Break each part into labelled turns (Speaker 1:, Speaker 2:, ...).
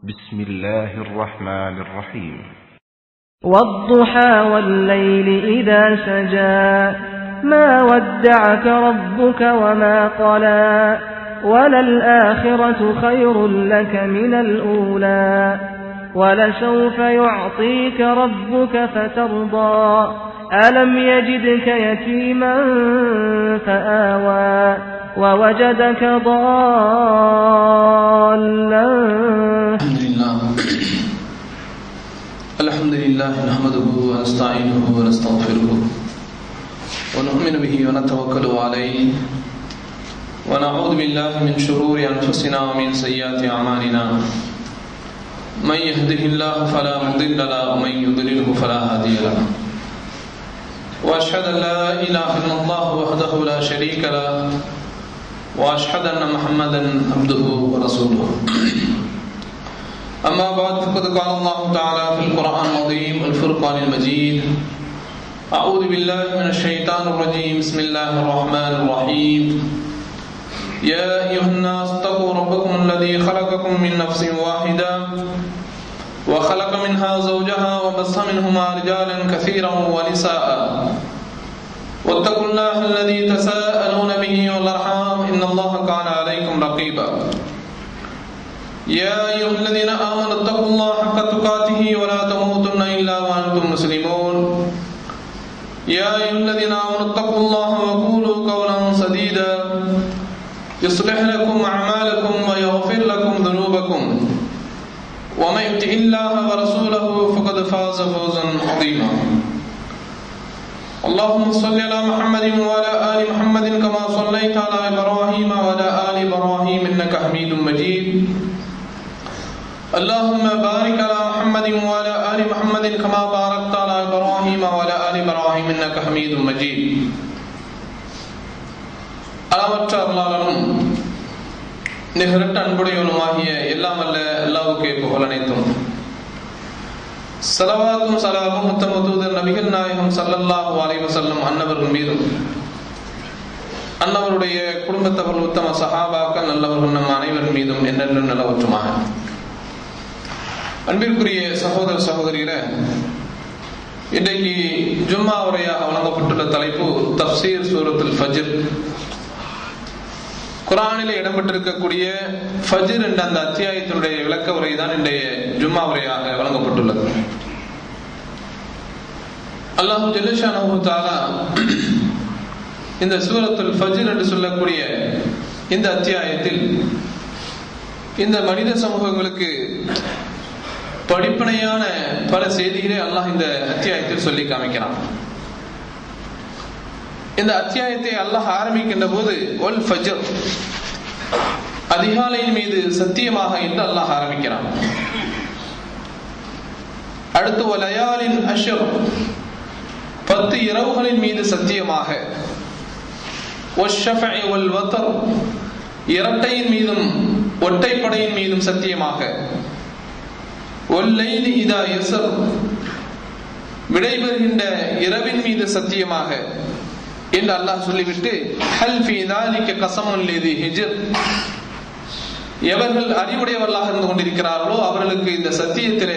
Speaker 1: بسم الله الرحمن الرحيم
Speaker 2: والضحى والليل إذا سجى ما ودعك ربك وما قلى وللآخرة خير لك من الأولى ولسوف يعطيك ربك فترضى ألم يجدك يتيما فآوى ووجدك ضالا
Speaker 3: الحمد لله الحمد لله نحمده ونستعينه ونستغفره ونؤمن به ونتوكل عليه ونعوذ بالله من شرور أنفسنا ومن سيئات أعمالنا من يهده الله فلا مضل له ومن يضلله فلا هادي له وأشهد أن لا إله إلا الله وحده لا شريك له وأشهد أن محمدا عبده ورسوله أما بعد فقد قال الله تعالى في القرآن العظيم والفرقان المجيد أعوذ بالله من الشيطان الرجيم بسم الله الرحمن الرحيم يا أيها الناس اتقوا ربكم الذي خلقكم من نفس واحدة وخلق منها زوجها وبث منهما رجالا كثيرا ونساء واتقوا الله الذي تساءلون به والأرحام إن الله كان عليكم رقيبا يا أيها الذين آمنوا اتقوا الله حق تقاته ولا تموتن إلا وأنتم مسلمون يا أيها الذين آمنوا اتقوا الله وقولوا قولا سديدا يصلح لكم أعمالكم ويغفر لكم ذنوبكم ومن يطع الله ورسوله فقد فاز فوزا عظيما اللهم صل على محمد وعلى آل محمد كما صليت على إبراهيم وعلى آل إبراهيم إنك حميد مجيد اللهم بارك على محمد وعلى آل محمد كما باركت على إبراهيم وعلى آل إبراهيم إنك حميد مجيد அளவற்ற அருளாளனும் நிகரட்ட அன்புடையவனுமாகிய எல்லாம் அல்ல அல்லாவுக்கே புகழ் அனைத்தும் சலவாத்தும் சலாமும் முத்தம தூதர் நபிகள் நாயகம் சல்லல்லாஹு அலைஹி வஸல்லம் அன்னவர்கள் மீதும் அன்னவருடைய குடும்பத்தவர்கள் உத்தம சஹாபாக்கள் நல்லவர்கள் நம் அனைவர் மீதும் என்னென்றும் நல்லவற்றுமாக அன்பிற்குரிய சகோதர சகோதரியில இன்றைக்கு ஜும்மா உரையாக வழங்கப்பட்டுள்ள தலைப்பு தப்சீர் சூரத்துல் ஃபஜ்ர் குரானில் இடம்பெற்றிருக்கக்கூடிய ஃபஜ்ர் என்ற அந்த அத்தியாயத்தினுடைய விளக்க உரை தான் இன்றைய ஜும்மா உரையாக வழங்கப்பட்டுள்ளது அல்லாஹு ஜெல்லிஷானு தாலா இந்த சூரத்துல் ஃபஜ்ர் என்று சொல்லக்கூடிய இந்த அத்தியாயத்தில் இந்த மனித சமூகங்களுக்கு படிப்பனையான பல செய்திகளை அல்லாஹ் இந்த அத்தியாயத்தில் சொல்லி காமிக்கிறான் இந்த அத்தியாயத்தை அல்லாஹ் ஆரம்பிக்கின்ற போது ஒல் ஃபஜர் அதிகாலையின் மீது சத்தியமாக என்று அல்லாஹ் ஆரம்பிக்கிறான் அடுத்து ஒலயாலின் அஷர் பத்து இரவுகளின் மீது சத்தியமாக இரட்டையின் மீதும் ஒட்டைப்படையின் மீதும் சத்தியமாக ஒல்லைலி இதா எசர் விடைபெறுகின்ற இரவின் மீது சத்தியமாக என்று அல்லாஹ் சொல்லிவிட்டு ஹல் ஃபி தாலிக கசமுல் லிதி ஹிஜ்ர் எவர்கள் அறிவுடையவர்களாக இருந்து கொண்டிருக்கிறார்களோ அவர்களுக்கு இந்த சத்தியத்திலே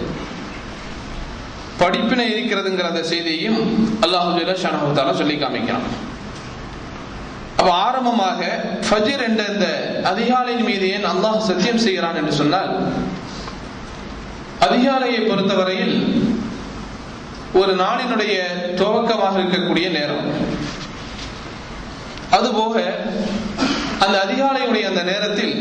Speaker 3: படிப்பினை இருக்கிறதுங்கிற அந்த செய்தியையும் அல்லாஹு ஜல்லா சொல்லி காமிக்கிறான் அப்ப ஆரம்பமாக ஃபஜிர் என்ற இந்த அதிகாலையின் மீது ஏன் அல்லாஹ் சத்தியம் செய்கிறான் என்று சொன்னால் அதிகாலையை பொறுத்தவரையில் ஒரு நாளினுடைய துவக்கமாக இருக்கக்கூடிய நேரம் அதுபோக அந்த அதிகாலையுடைய அந்த நேரத்தில்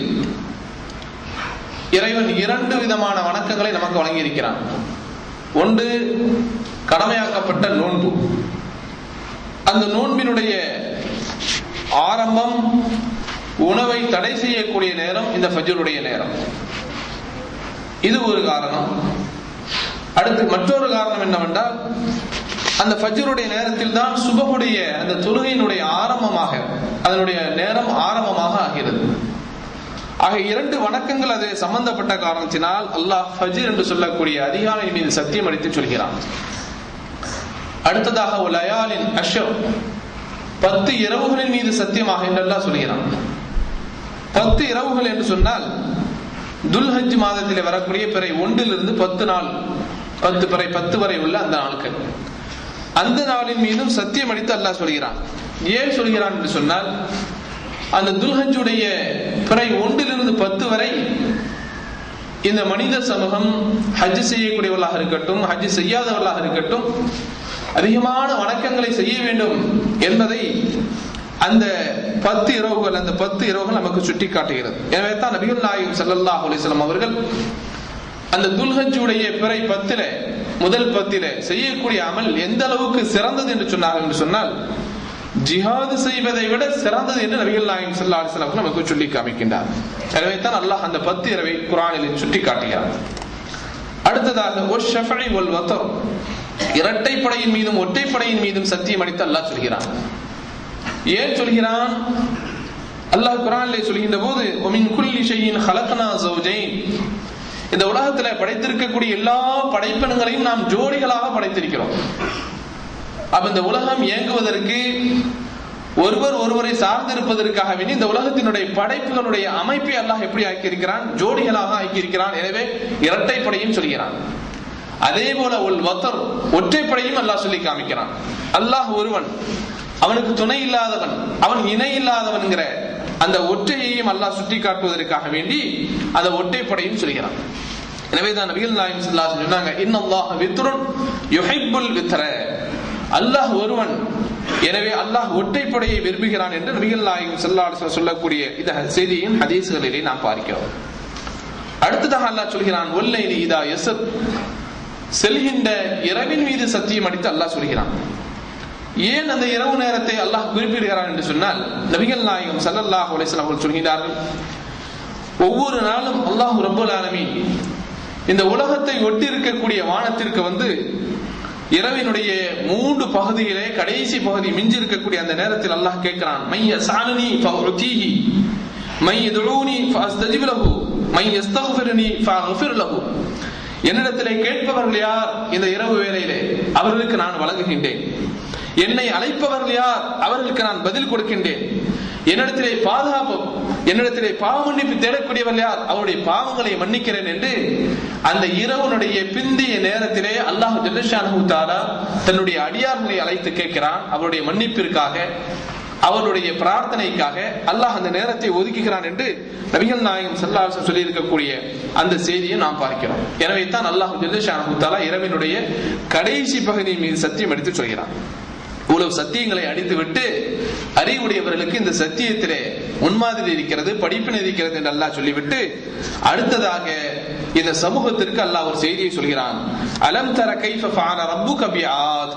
Speaker 3: இறைவன் இரண்டு விதமான வணக்கங்களை நமக்கு வழங்கியிருக்கிறான் ஒன்று கடமையாக்கப்பட்ட நோன்பு அந்த நோன்பினுடைய ஆரம்பம் உணவை தடை செய்யக்கூடிய நேரம் இந்த ஃபஜருடைய நேரம் இது ஒரு காரணம் அடுத்து மற்றொரு காரணம் என்னவென்றால் அந்த ஃபஜ்ருடைய நேரத்தில் தான் சுபகுடைய அந்த தொழுகையினுடைய ஆரம்பமாக அதனுடைய நேரம் ஆரம்பமாக ஆகிறது ஆக இரண்டு வணக்கங்கள் அது சம்பந்தப்பட்ட காரணத்தினால் அல்லாஹ் ஃபஜ்ர் என்று சொல்லக்கூடிய அதிகாலை மீது சத்தியம் அளித்து சொல்கிறான் அடுத்ததாக லயாலின் அஷர் பத்து இரவுகளின் மீது சத்தியமாக என்றெல்லாம் சொல்கிறான் பத்து இரவுகள் என்று சொன்னால் துல்ஹஜ் மாதத்திலே வரக்கூடிய பிறை ஒன்றிலிருந்து பத்து நாள் பத்து பிறை பத்து வரை உள்ள அந்த நாட்கள் அந்த நாளின் மீதும் சத்தியம் அடித்து அல்லாஹ் சொல்கிறான் ஏன் சொல்கிறான் என்று சொன்னால் அந்த துல்ஹஜுடைய பிறை ஒன்றிலிருந்து பத்து வரை இந்த மனித சமூகம் ஹஜ் செய்யக்கூடியவர்களாக இருக்கட்டும் ஹஜ் செய்யாதவர்களாக இருக்கட்டும் அதிகமான வணக்கங்களை செய்ய வேண்டும் என்பதை அந்த பத்து இரவுகள் அந்த பத்து இரவுகள் நமக்கு சுட்டி காட்டுகிறது எனவே தான் நபிகள் நாயகம் ஸல்லல்லாஹு அலைஹி வஸல்லம் அவர்கள் அந்த துல்ஹஜ்ஜுடைய பிறை பத்தில முதல் பத்தில செய்யக்கூடிய அமல் எந்த அளவுக்கு சிறந்தது என்று சொன்னார்கள் என்று சொன்னால் ஜிஹாது செய்வதை விட சிறந்தது என்று நபிகள் நாயகம் ஸல்லல்லாஹு அலைஹி வஸல்லம் நமக்கு சொல்லி காமிக்கின்றார் எனவே தான் அல்லாஹ் அந்த பத்து இரவை குர்ஆனில் சுட்டி காட்டுகிறார் அடுத்ததாக ஒ ஷஃபை ஒல் வத்தர் இரட்டைப்படையின் மீதும் ஒற்றைப்படையின் மீதும் சத்தியம் அடித்து அல்லாஹ் சொல்கிறான் ஏன் சொல்கிறான் அல்லாஹ் குரானிலே சொல்கின்ற போது ஒமின் குல்லி ஷையின் ஹலக்னா ஜௌஜைன் இந்த உலகத்துல படைத்திருக்கக்கூடிய எல்லா படைப்பினங்களையும் நாம் ஜோடிகளாக படைத்திருக்கிறோம் அப்ப இந்த உலகம் இயங்குவதற்கு ஒருவர் ஒருவரை சார்ந்திருப்பதற்காக வேண்டி இந்த உலகத்தினுடைய படைப்புகளுடைய அமைப்பை அல்லாஹ் எப்படி ஆக்கியிருக்கிறான் ஜோடிகளாக ஆக்கியிருக்கிறான் எனவே இரட்டைப்படையும் சொல்கிறான் அதே போல உள் வத்தர் ஒற்றைப்படையும் அல்லாஹ் சொல்லி காமிக்கிறான் அல்லாஹ் ஒருவன் அவனுக்கு துணை இல்லாதவன் அவன் இணை இல்லாதவன்கிற அந்த ஒற்றையையும் அல்லாஹ் சுட்டி காட்டுவதற்காக வேண்டி அந்த ஒற்றைப்படையும் சொல்கிறான் எனவே தான் நபிகள் நாயம் ஸல்லல்லாஹு அலைஹி சொன்னாங்க இன்னல்லாஹ் வித்ருன் யுஹிப்புல் வித்ர அல்லாஹ் ஒருவன் எனவே அல்லாஹ் ஒற்றைப்படையை விரும்புகிறான் என்று நபிகள் நாயகம் ஸல்லல்லாஹு அலைஹி வஸல்லம் சொல்லக்கூடிய இந்த செய்தியின் ஹதீஸ்களிலே நாம் பார்க்கிறோம் அடுத்ததாக அல்லாஹ் சொல்கிறான் ஒல்லைலி இதா யசர் செல்கின்ற இரவின் மீது சத்தியம் அடித்து அல்லாஹ் சொல்கிறான் ஏன் அந்த இரவு நேரத்தை அல்லாஹ் குறிப்பிடுகிறான் என்று சொன்னால் நபிகள் நாயகம் ஸல்லல்லாஹு அலைஹி வஸல்லம் அவர்கள் சொல்கிறார்கள் ஒவ்வொரு நாளும் அல்லாஹ் ரப்பல் ஆலமீன் இந்த உலகத்தை ஒட்டி இருக்கக்கூடிய வானத்திற்கு வந்து இரவினுடைய மூன்று பகுதியிலே கடைசி பகுதி மிஞ்சி இருக்கக்கூடிய அந்த நேரத்தில் அல்லாஹ் கேட்கிறான் மைய சாலனி ஃபஉதீஹி மை யதுஊனி ஃபஅஸ்தஜிப் லஹு மை யஸ்தக்ஃபிருனி ஃபஅக்ஃபிர் லஹு என்னிடத்திலே கேட்பவர்கள் யார் இந்த இரவு வேளையிலே அவர்களுக்கு நான் வழங்குகின்றேன் என்னை அழைப்பவர்கள் யார் அவர்களுக்கு நான் பதில் கொடுக்கின்றேன் என்னிடத்திலே பாதுகாப்பு என்னிடத்திலே பாவ மன்னிப்பு தேடக்கூடியவர்கள் யார் அவருடைய பாவங்களை மன்னிக்கிறேன் என்று அந்த இரவனுடைய பிந்திய நேரத்திலே அல்லாஹ் ஜல்லஷானு தாலா தன்னுடைய அடியார்களை அழைத்து கேட்கிறான் அவருடைய மன்னிப்பிற்காக அவருடைய பிரார்த்தனைக்காக அல்லாஹ் அந்த நேரத்தை ஒதுக்குகிறான் என்று நபிகள் நாயகம் சல்லாசம் சொல்லி இருக்கக்கூடிய அந்த செய்தியை நாம் பார்க்கிறோம் எனவே தான் அல்லாஹ் ஜல்லஷானு தாலா இரவினுடைய கடைசி பகுதியின் மீது சத்தியம் எடுத்து சொல்கிறான் இவ்வளவு சத்தியங்களை அடித்து விட்டு அறிவுடையவர்களுக்கு இந்த சத்தியத்திலே முன்மாதிரி இருக்கிறது படிப்பினை இருக்கிறது என்று அல்லாஹ் சொல்லிவிட்டு அடுத்ததாக இந்த சமூகத்திற்கு அல்லாஹ் ஒரு செய்தியை சொல்கிறான் அலம் தர கைஃப ஃபஅல ரப்புக பிஆத்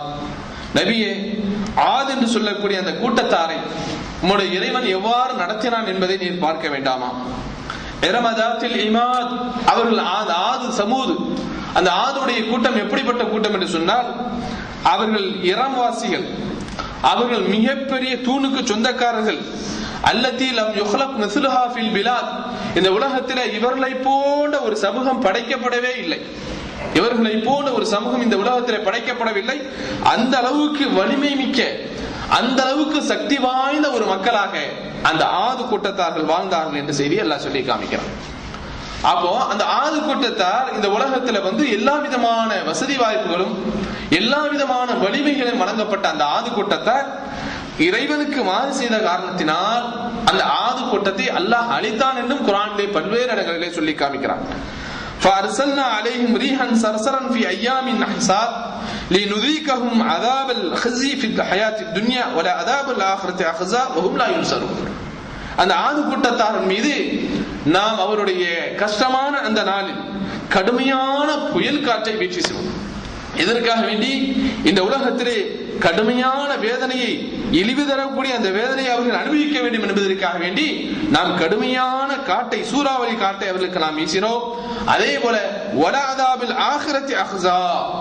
Speaker 3: நபியே ஆத் என்று சொல்லக்கூடிய அந்த கூட்டத்தாரை உம்முடைய இறைவன் எவ்வாறு நடத்தினான் என்பதை நீர் பார்க்க வேண்டாமா இரமதாத்தில் இமாத் அவர்கள் ஆது ஆது சமூது அந்த ஆதுடைய கூட்டம் எப்படிப்பட்ட கூட்டம் என்று சொன்னால் அவர்கள் இறம்வாசிகள் அவர்கள் மிகப்பெரிய தூணுக்கு சொந்தக்காரர்கள் அல்லத்தி லம் யுஹ்லக் மிஸ்லுஹா ஃபில் பிலாத் இந்த உலகத்திலே இவர்களை போன்ற ஒரு சமூகம் படைக்கப்படவே இல்லை இவர்களை போன்ற ஒரு சமூகம் இந்த உலகத்திலே படைக்கப்படவில்லை அந்த அளவுக்கு வலிமை மிக்க அந்த அளவுக்கு சக்தி வாய்ந்த ஒரு மக்களாக அந்த ஆது கூட்டத்தார்கள் வாழ்ந்தார்கள் என்ற செய்தி எல்லாம் சொல்லி காமிக்கிறான் அப்போ அந்த ஆது கூட்டத்தார் இந்த உலகத்துல வந்து எல்லா விதமான வசதி வாய்ப்புகளும் எல்லா விதமான வலிமைகளும் வழங்கப்பட்ட அந்த ஆது கூட்டத்தார் இறைவனுக்கு மாறு செய்த காரணத்தினால் அந்த ஆது கூட்டத்தை அல்லாஹ் அழித்தான் என்றும் குரானிலே பல்வேறு இடங்களிலே சொல்லி காமிக்கிறான் فأرسلنا عليهم ريحا صرصرا في أيام نحسات لنذيقهم عذاب الخزي في الحياة الدنيا ولا عذاب الآخرة أخزى وهم لا ينصرون அந்த ஆது கூட்டத்தாரின் மீது நாம் அவருடைய கஷ்டமான அந்த நாளில் கடுமையான புயல் காற்றை வீழ்ச்சி செய்வோம் எதற்காக வேண்டி இந்த உலகத்திலே கடுமையான வேதனையை இழிவு தரக்கூடிய அந்த வேதனையை அவர்கள் அனுபவிக்க வேண்டும் என்பதற்காக வேண்டி நாம் கடுமையான காட்டை சூறாவளி காட்டை அவர்களுக்கு நாம் வீசினோம் அதே போல ஒலாதாபில் ஆகிரத்தி அஹ்ஸா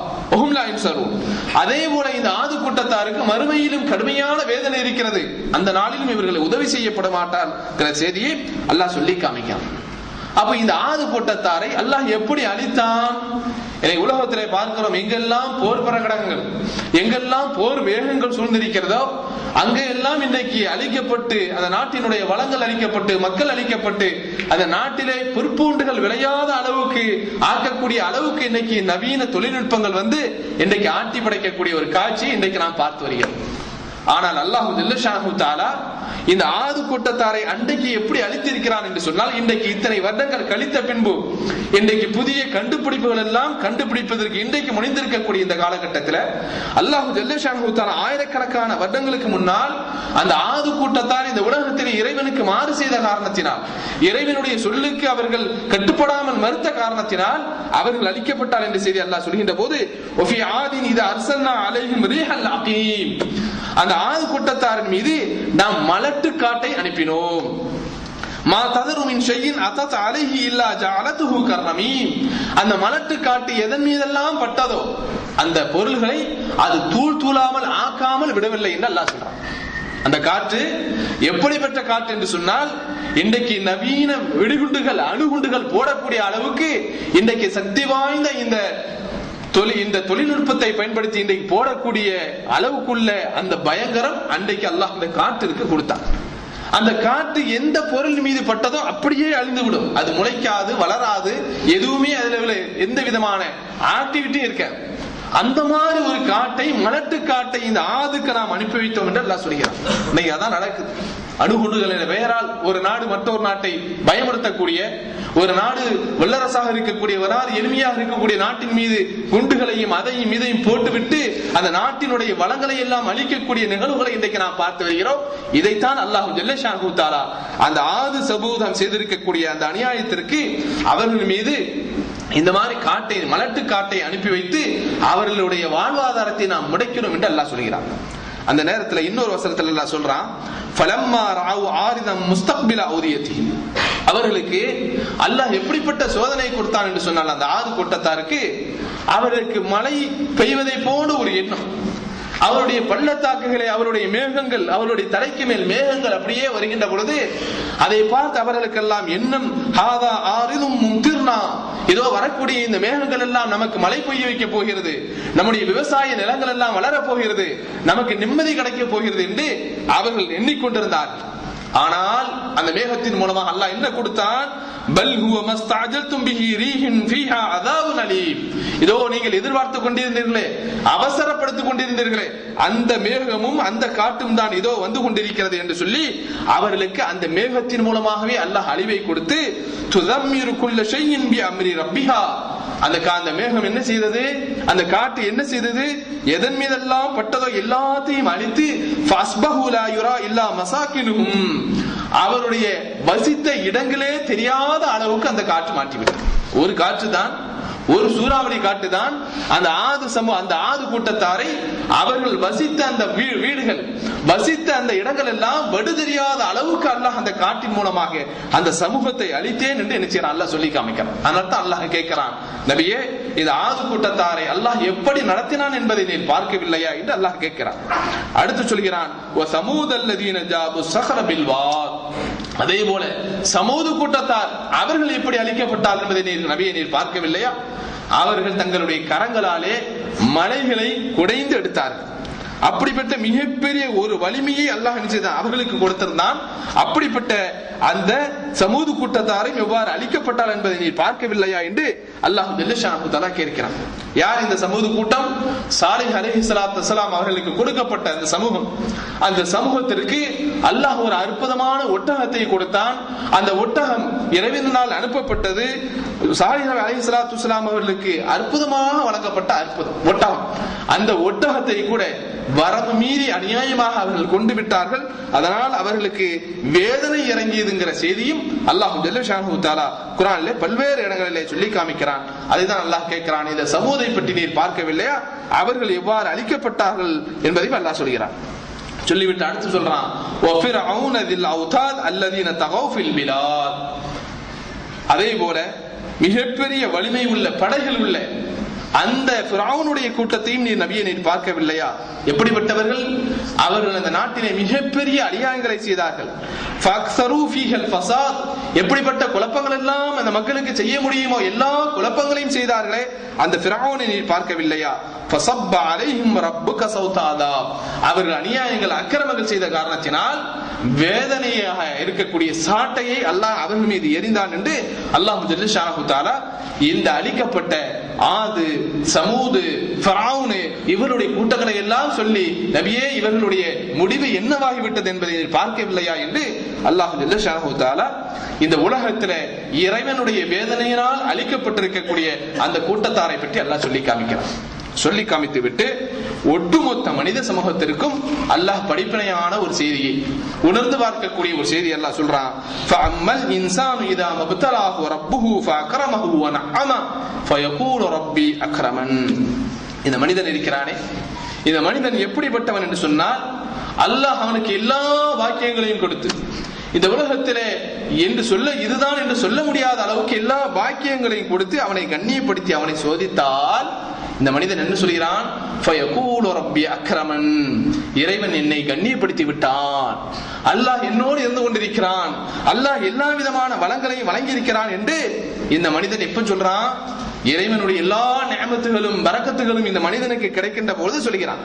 Speaker 3: அதே போல இந்த ஆது கூட்டத்தாருக்கு மறுமையிலும் கடுமையான வேதனை இருக்கிறது அந்த நாளிலும் இவர்களை உதவி செய்யப்பட மாட்டார் செய்தியை அல்லாஹ் சொல்லி காமிக்கிறான் அப்ப இந்த ஆது கூட்டத்தாரை அல்லாஹ் எப்படி அழித்தான் இன்னைக்கு உலகத்திலே பார்க்கிறோம் எங்கெல்லாம் போர் பிரகடனங்கள் எங்கெல்லாம் போர் வேகங்கள் சூழ்ந்திருக்கிறதோ அங்கெல்லாம் இன்றைக்கு அழிக்கப்பட்டு அந்த நாட்டினுடைய வளங்கள் அழிக்கப்பட்டு மக்கள் அழிக்கப்பட்டு அந்த நாட்டிலே பிற்பூண்டுகள் விளையாத அளவுக்கு ஆக்கக்கூடிய அளவுக்கு இன்னைக்கு நவீன தொழில்நுட்பங்கள் வந்து இன்றைக்கு ஆட்டி படைக்கக்கூடிய ஒரு காட்சி இன்றைக்கு நாம் பார்த்து வருகிறோம் ஆனால் அல்லாஹு ஜல்லஷாஹு தாலா இந்த ஆது கூட்டத்தாரை அன்றைக்கு எப்படி அழித்திருக்கிறான் என்று சொன்னால் இன்றைக்கு இத்தனை வருடங்கள் கழித்த பின்பு இன்றைக்கு புதிய கண்டுபிடிப்புகள் எல்லாம் கண்டுபிடிப்பதற்கு இன்றைக்கு முனைந்திருக்கக்கூடிய இந்த காலகட்டத்தில் அல்லாஹு ஜல்லஷாஹு தாலா ஆயிரக்கணக்கான வருடங்களுக்கு முன்னால் அந்த ஆது கூட்டத்தார் இந்த உலகத்தில் இறைவனுக்கு மாறு செய்த காரணத்தினால் இறைவனுடைய சொல்லுக்கு அவர்கள் கட்டுப்படாமல் மறுத்த காரணத்தினால் அவர்கள் அழிக்கப்பட்டார் என்று செய்தி அல்லாஹ் சொல்கின்ற போது ஒஃபி ஆதின் இது அர்சல்னா அலைஹிம் ரீஹல் அகீம் அந்த ஆது கூட்டத்தாரின் மீது நாம் மலட்டு காட்டை அனுப்பினோம் மா ததரு மின் ஷையின் அத்தத் அலைஹி இல்லா ஜஅலத்துஹு கர்ரமீம் அந்த மலட்டு காட்டு எதன் மீதெல்லாம் பட்டதோ அந்த பொருள்களை அது தூள் தூளாமல் ஆக்காமல் விடவில்லை என்று அல்லாஹ் சொல்றான் அந்த காற்று எப்படிப்பட்ட காற்று என்று சொன்னால் இன்றைக்கு நவீன வெடிகுண்டுகள் அணுகுண்டுகள் போடக்கூடிய அளவுக்கு இன்றைக்கு சக்தி வாய்ந்த இந்த தொழில் இந்த தொழில்நுட்பத்தை பயன்படுத்தி இன்றைக்கு போடக்கூடிய அளவுக்குள்ள அந்த பயங்கரம் அன்றைக்கு அல்லாஹ் இந்த காற்றிற்கு கொடுத்தான் அந்த காற்று எந்த பொருள் மீது பட்டதோ அப்படியே அழிந்து விடும் அது முளைக்காது வளராது எதுவுமே அதுல எந்த விதமான ஆக்டிவிட்டியும் இருக்காது அந்த மாதிரி ஒரு காட்டை மலட்டு காட்டை இந்த ஆதுக்கு நாம் அனுப்பி வைத்தோம் என்று எல்லாம் சொல்கிறான் இன்னைக்கு அதான் நடக்குது அணுகுண்டுகளின் பெயரால் ஒரு நாடு மற்றொரு நாட்டை பயமுறுத்தக்கூடிய ஒரு நாடு வல்லரசாக இருக்கக்கூடிய ஒரு நாடு எளிமையாக இருக்கக்கூடிய நாட்டின் மீது குண்டுகளையும் அதையும் இதையும் போட்டுவிட்டு அந்த நாட்டினுடைய வளங்களை எல்லாம் அழிக்கக்கூடிய நிகழ்வுகளை இன்றைக்கு நாம் பார்த்து வருகிறோம் இதைத்தான் அல்லாஹு ஜல்லஷாஹு தாலா அந்த ஆது சமூகம் செய்திருக்கக்கூடிய அந்த அநியாயத்திற்கு அவர்கள் மீது இந்த மாதிரி காட்டை மலட்டு காட்டை அனுப்பி வைத்து அவர்களுடைய வாழ்வாதாரத்தை நாம் முடைக்கணும் என்று அல்லாஹ் சொல்கிறான் அந்த நேரத்துல இன்னொரு வசனத்துல அல்லாஹ் சொல்றான் ஃபலம்மா ராவு ஆரிதம் முஸ்தக்பில ஔதியத்தி அவர்களுக்கு அல்லாஹ் எப்படிப்பட்ட சோதனை கொடுத்தான் என்று சொன்னால் அந்த ஆது கூட்டத்தாருக்கு அவர்களுக்கு மழை பெய்வதை போன்ற ஒரு எண்ணம் அவருடைய பள்ளத்தாக்குகளை அவருடைய மேகங்கள் அவருடைய தலைக்கு மேல் மேகங்கள் அப்படியே வருகின்ற பொழுது அதை பார்த்து அவர்களுக்கெல்லாம் எண்ணம் ஹாதா ஆரிதும் முந்திர்னா இதோ வரக்கூடிய இந்த மேகங்கள் எல்லாம் நமக்கு மழை பெய்ய வைக்க போகிறது நம்முடைய விவசாய நிலங்கள் எல்லாம் வளரப் போகிறது நமக்கு நிம்மதி கிடைக்க போகிறது என்று அவர்கள் எண்ணிக்கொண்டிருந்தார்கள் ஆனால் அந்த மேகத்தின் மூலமாக அல்லாஹ் என்ன கொடுத்தான் பல் ஹுவ மஸ்தஅஜல்தும் பிஹி ரீஹின் ஃபீஹா அதாபுன் அலீம் இதோ நீங்கள் எதிர்பார்த்து கொண்டிருந்தீர்களே அவசரப்படுத்திக் கொண்டிருந்தீர்களே அந்த மேகமும் அந்த காட்டும் தான் இதோ வந்து கொண்டிருக்கிறது என்று சொல்லி அவர்களுக்கு அந்த மேகத்தின் மூலமாகவே அல்லாஹ் அழிவை கொடுத்து துதம்மிரு குல்ல ஷையின் பி அம்ரி ரப்பிஹா அந்த கா- அந்த மேகம் என்ன செய்தது அந்த காட்டு என்ன செய்தது எதன் மீதெல்லாம் பட்டதோ எல்லாத்தையும் அழித்து ஃபஸ்பஹு லா யுரா இல்லா மசாக்கினுஹும் அவருடைய வசித்த இடங்களே தெரியாத அளவுக்கு அந்த காற்று மாற்றிவிட்டது ஒரு காற்று தான் ஒரு சூறாவளி காட்டு தான் அந்த ஆது சமூக அந்த ஆது கூட்டத்தாரை அவர்கள் வசித்த அந்த வீ- வீடுகள் வசித்த அந்த இடங்கள் எல்லாம் வடு தெரியாத அளவுக்கு அல்லாஹ் அந்த காட்டின் மூலமாக அந்த சமூகத்தை அழித்தேன் என்று என்ன செய்யறான் அல்லாஹ் சொல்லி காமிக்கிறான் அதனால தான் அல்லாஹ் கேட்கிறான் நபியே இந்த ஆது கூட்டத்தாரை அல்லாஹ் எப்படி நடத்தினான் என்பதை நீ பார்க்கவில்லையா என்று அல்லாஹ் கேட்கிறான் அடுத்து சொல்கிறான் "வ சமூதல்லதீன ஜாபு ஸஹர பில் வாத்." அதே போல சமூது கூட்டத்தார் அவர்கள் எப்படி அழிக்கப்பட்டார் என்பதை நீர் நபியை நீர் பார்க்கவில்லையா அவர்கள் தங்களுடைய கரங்களாலே மலைகளை குடைந்து எடுத்தார்கள் அப்படிப்பட்ட மிகப்பெரிய ஒரு வலிமையை அல்லாஹ் நிச்சயதான் அவர்களுக்கு கொடுத்திருந்தான் அப்படிப்பட்ட அந்த சமூது கூட்டத்தாரை எவ்வாறு அழிக்கப்பட்டார் என்பதை நீ பார்க்கவில்லையா என்று அல்லாஹ் ஜல்லஷாஹு தலா கேட்கிறான் யார் இந்த சமூது கூட்டம் சாலிஹ் அலைஹி ஸலாத்து வஸலாம் அவர்களுக்கு கொடுக்கப்பட்ட அந்த சமூகம் அந்த சமூகத்திற்கு அல்லாஹ் ஒரு அற்புதமான ஒட்டகத்தை கொடுத்தான் அந்த ஒட்டகம் இறைவனால் அனுப்பப்பட்டது சாலிஹ் அலைஹி ஸலாத்து வஸலாம் அவர்களுக்கு அற்புதமாக வழங்கப்பட்ட அற்புதம் ஒட்டகம் அந்த ஒட்டகத்தை கூட வரம்பு மீறி அநியாயமாக அவர்கள் கொண்டு விட்டார்கள் அதனால் அவர்களுக்கு வேதனை இறங்கியதுங்கிற செய்தியும் அல்லாஹ் ஜல்லஷாஹு தாலா குரானிலே பல்வேறு இடங்களிலே சொல்லி காமிக்கிறான் அதைதான் அல்லாஹ் கேட்கிறான் இந்த சமூதை பற்றி நீர் பார்க்கவில்லையா அவர்கள் எவ்வாறு அழிக்கப்பட்டார்கள் என்பதையும் அல்லாஹ் சொல்கிறான் சொல்லிவிட்டு அடுத்து சொல்றான் وَفِرْعَوْنَ ذِي الْأَوْتَادِ الَّذِينَ طَغَوْا فِي الْبِلَادِ அதே போல மிகப்பெரிய வலிமை உள்ள படைகள் உள்ள அந்த ஃபிரௌனுடைய கூட்டத்தையும் நீர் நபியை நீர் பார்க்கவில்லையா எப்படிப்பட்டவர்கள் அவர்கள் அந்த நாட்டிலே மிகப்பெரிய அநியாயங்களை செய்தார்கள் ஃபக்ஸரு ஃபீஹல் ஃபஸாத் எப்படிப்பட்ட குழப்பங்கள் எல்லாம் அந்த மக்களுக்கு செய்ய முடியுமோ எல்லா குழப்பங்களையும் செய்தார்களே அந்த ஃபிரௌனை நீர் பார்க்கவில்லையா ஃபஸப்ப அலைஹிம் ரப்புக சௌதாதா அவர்கள் அநியாயங்கள் அக்கிரமங்கள் செய்த காரணத்தினால் வேதனையாக இருக்கக்கூடிய சாட்டையை அல்லாஹ் அவர்கள் மீது எரிந்தான் என்று அல்லாஹ் ஜல்லிஷானு தாலா இந்த அழிக்கப்பட்ட ஆது சமூது ஃபரௌனு இவருடைய கூட்டங்களை எல்லாம் சொல்லி நபியே இவர்களுடைய முடிவு என்னவாகிவிட்டது என்பதை நீர் பார்க்கவில்லையா என்று அல்லாஹ் ஜல்லிஷானு தாலா இந்த உலகத்துல இறைவனுடைய வேதனையினால் அழிக்கப்பட்டிருக்கக்கூடிய அந்த கூட்டத்தாரை பற்றி அல்லாஹ் சொல்லி காமிக்கிறான் சொல்லி காமித்து விட்டு ஒட்டுமொத்த மனித சமூகத்திற்கும் அல்லாஹ் படிப்பினையான ஒரு செய்தியை உணர்ந்து பார்க்கக்கூடிய ஒரு செய்தி அல்லாஹ் சொல்றான் ஃபஅம்மல் இன்சானு இதா மப்தலாஹு ரப்புஹு ஃபஅக்ரமஹு வ நஅம ஃபயகூலு ரப்பி அக்ரமன் இந்த மனிதன் இருக்கிறானே இந்த மனிதன் எப்படிப்பட்டவன் என்று சொன்னால் அல்லாஹ் அவனுக்கு எல்லா வாக்கியங்களையும் கொடுத்து இந்த உலகத்திலே என்று சொல்ல இதுதான் என்று சொல்ல முடியாத அளவுக்கு எல்லா பாக்கியங்களையும் கொடுத்து அவனை கண்ணியப்படுத்தி அவனை சோதித்தால் இந்த மனிதன் என்ன சொல்கிறான் ஃபயகூலு ரப்பி அக்ரமன் இறைவன் என்னை கண்ணியப்படுத்தி விட்டான் அல்லாஹ் என்னோடு இருந்து கொண்டிருக்கிறான் அல்லாஹ் எல்லா விதமான வளங்களையும் வழங்கி இருக்கிறான் என்று இந்த மனிதன் எப்ப சொல்றான் இறைவனுடைய எல்லா நியமத்துகளும் வரக்கத்துகளும் இந்த மனிதனுக்கு கிடைக்கின்ற பொழுது சொல்கிறான்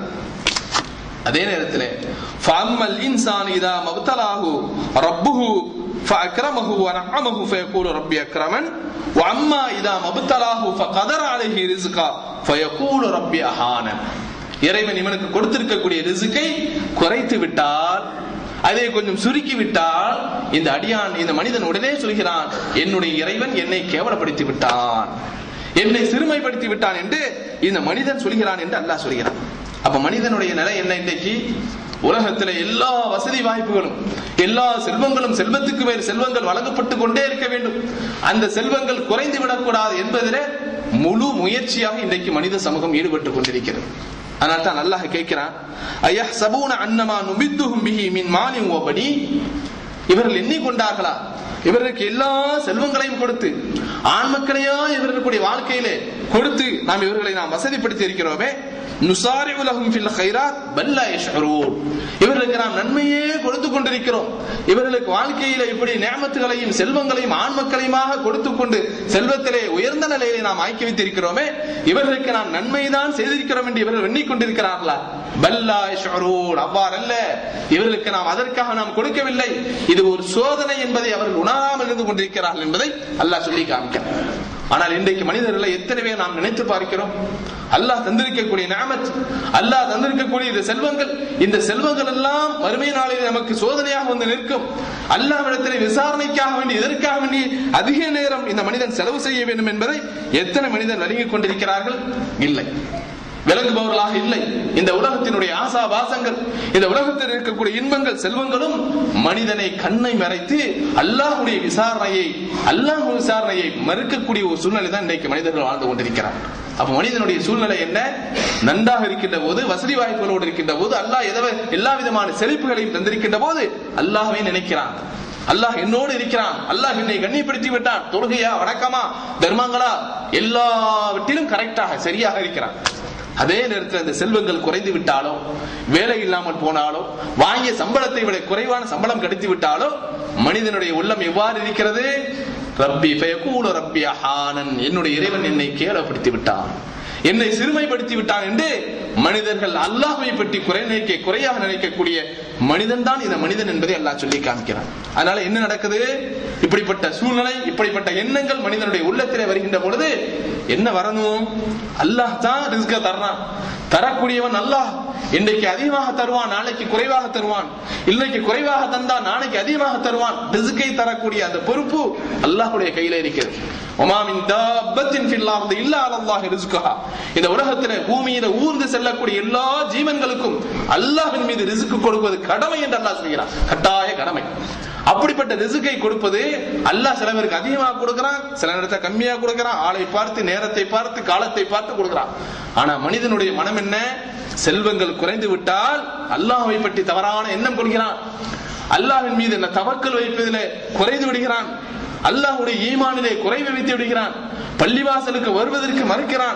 Speaker 3: அதே நேரத்தில் ஃபஅம்மல் இன்சான் இதா மப்தலாஹு ரப்புஹு فأكرمه ونعمه فيقول ربي أكرمن وأما إذا ما ابتلاه فقدر عليه رزقا فيقول ربي أهانا இறைவன் இவனுக்கு கொடுத்திருக்கக்கூடிய ரிசுக்கை குறைத்து விட்டால் அதை கொஞ்சம் சுருக்கி விட்டால் இந்த அடியான் இந்த மனிதன் உடனே சொல்கிறான் என்னுடைய இறைவன் என்னை கேவலப்படுத்தி விட்டான் என்னை சிறுமைப்படுத்தி விட்டான் என்று இந்த மனிதன் சொல்கிறான் என்று அல்லாஹ் சொல்கிறான் அப்ப மனிதனுடைய நிலை என்ன இன்றைக்கு உலகத்துல எல்லா வசதி வாய்ப்புகளும் எல்லா செல்வங்களும் செல்வத்துக்கு மேல் செல்வங்கள் வழங்கப்பட்டு கொண்டே இருக்க வேண்டும் அந்த செல்வங்கள் குறைந்து விடக்கூடாது என்பதிலே முழு முயற்சியாக இன்றைக்கு மனித சமூகம் ஈடுபட்டு கொண்டிருக்கிறது அதனால தான் அல்லாஹ் கேட்கிறான் ஐயா சபூன அன்னமா நுபித்துஹும் பிஹி மின் மாலின் ஓபடி இவர்கள் எண்ணிக்கொண்டார்களா இவர்களுக்கு எல்லா செல்வங்களையும் கொடுத்து ஆண் மக்களையா இவர்களுடைய வாழ்க்கையிலே கொடுத்து நாம் இவர்களை நாம் வசதிப்படுத்தி இருக்கிறோமே நுசாரி உலகம் ஃபில் ஹைராத் பல்லா யஷ்ஹரூன் இவர்களுக்கு நாம் நன்மையே கொடுத்து கொண்டிருக்கிறோம் இவர்களுக்கு வாழ்க்கையில இப்படி நியமத்துகளையும் செல்வங்களையும் ஆண் மக்களையுமாக கொடுத்து கொண்டு செல்வத்திலே உயர்ந்த நிலையிலே நாம் ஆக்கி வைத்திருக்கிறோமே இவர்களுக்கு நாம் நன்மைதான் செய்திருக்கிறோம் என்று இவர்கள் எண்ணிக்கொண்டிருக்கிறார்களா பல்லா யஷ்ஹரூன் அவ்வாறல்ல இவர்களுக்கு நாம் அதற்காக நாம் கொடுக்கவில்லை இது ஒரு சோதனை என்பதை அவர்கள் உணராமல் இருந்து கொண்டிருக்கிறார்கள் என்பதை அல்லாஹ் சொல்லி காமிக்கிறார் ஆனால் இன்றைக்கு மனிதர்களை எத்தனை பேர் நாம் நினைத்து பார்க்கிறோம் அல்லாஹ் தந்திருக்கக்கூடிய நாமத் அல்லாஹ் தந்திருக்கக்கூடிய இந்த செல்வங்கள் இந்த செல்வங்கள் எல்லாம் மறுமை நாளில் நமக்கு சோதனையாக வந்து நிற்கும் அல்லாஹ்விடத்தில் விசாரணைக்காக வேண்டி எதற்காக வேண்டி அதிக நேரம் இந்த மனிதன் செலவு செய்ய வேண்டும் என்பதை எத்தனை மனிதன் வழங்கிக் கொண்டிருக்கிறார்கள் இல்லை விளங்குபவர்களாக இல்லை இந்த உலகத்தினுடைய ஆசா பாசங்கள் இந்த உலகத்தில் இருக்கக்கூடிய இன்பங்கள் செல்வங்களும் மனிதனை கண்ணை மறைத்து அல்லாஹுடைய விசாரணையை அல்லாஹ் விசாரணையை மறுக்கக்கூடிய ஒரு சூழ்நிலை தான் இன்றைக்கு மனிதர்கள் வாழ்ந்து கொண்டிருக்கிறார் அப்ப மனிதனுடைய சூழ்நிலை என்ன நன்றாக இருக்கின்ற போது வசதி வாய்ப்புகளோடு இருக்கின்ற போது அல்லாஹ் எதவ எல்லா விதமான செழிப்புகளையும் தந்திருக்கின்ற போது அல்லாஹ்வே நினைக்கிறான் அல்லாஹ் என்னோடு இருக்கிறான் அல்லாஹ் என்னை கண்ணியப்படுத்தி விட்டான் தொழுகையா வணக்கமா தர்மங்களா எல்லாவற்றிலும் கரெக்டாக சரியாக இருக்கிறான் அதே நேரத்தில் அந்த செல்வங்கள் குறைந்து விட்டாலோ வேலை இல்லாமல் போனாலோ வாங்கிய சம்பளத்தை விட குறைவான சம்பளம் கிடைத்து விட்டாலோ மனிதனுடைய உள்ளம் எவ்வாறு இருக்கிறது ரப்பி ஃபயகூலு ரப்பி அஹானன் என்னுடைய இறைவன் என்னை கேவலப்படுத்தி விட்டான் என்னை சிறுமைப்படுத்தி விட்டான் என்று மனிதர்கள் அல்லாஹ்வை பற்றி குறை நினைக்க குறையாக நினைக்கக்கூடிய மனிதன் தான் இந்த மனிதன் என்பதை அல்லாஹ் சொல்லி காமிக்கிறான் அதனால என்ன நடக்குது இப்படிப்பட்ட சூழ்நிலை இப்படிப்பட்ட எண்ணங்கள் மனிதனுடைய உள்ளத்திலே வருகின்ற பொழுது என்ன வரணும் அல்லாஹ் தான் ரிஸ்க தர்றான் தரக்கூடியவன் அல்லாஹ் இன்றைக்கு அதிகமாக தருவான் நாளைக்கு குறைவாக தருவான் இன்னைக்கு குறைவாக தந்தா நாளைக்கு அதிகமாக தருவான் ரிஸ்கை தரக்கூடிய அந்த பொறுப்பு அல்லாஹ்வுடைய கையில இருக்கிறது ஒமாமின் தாபத்தின் ஃபில்லார்து இல்லா அலல்லாஹ் ரிஸ்கஹா இந்த உலகத்துல பூமியில ஊர்ந்து செல்லக்கூடிய எல்லா ஜீவன்களுக்கும் அல்லாஹ்வின் மீது ரிஸ்க் கொடுப்பது கடமை என்று அல்லாஹ் சொல்கிறான் கட்டாய கடமை அப்படிப்பட்ட ரிசுக்கை கொடுப்பது அல்லாஹ் சில பேருக்கு அதிகமாக கொடுக்கிறான் சில நேரத்தை கம்மியா கொடுக்கிறான் ஆளை பார்த்து நேரத்தை பார்த்து காலத்தை பார்த்து கொடுக்கிறான் ஆனா மனிதனுடைய மனம் என்ன செல்வங்கள் குறைந்து விட்டால் அல்லாஹ்வை பற்றி தவறான எண்ணம் கொள்கிறான் அல்லாஹ்வின் மீது என்ன தவக்கல் வைப்பதிலே குறைந்து விடுகிறான் அல்லாஹ்வுடைய ஈமானிலே குறைவு வைத்து விடுகிறான் பள்ளிவாசலுக்கு வருவதற்கு மறுக்கிறான்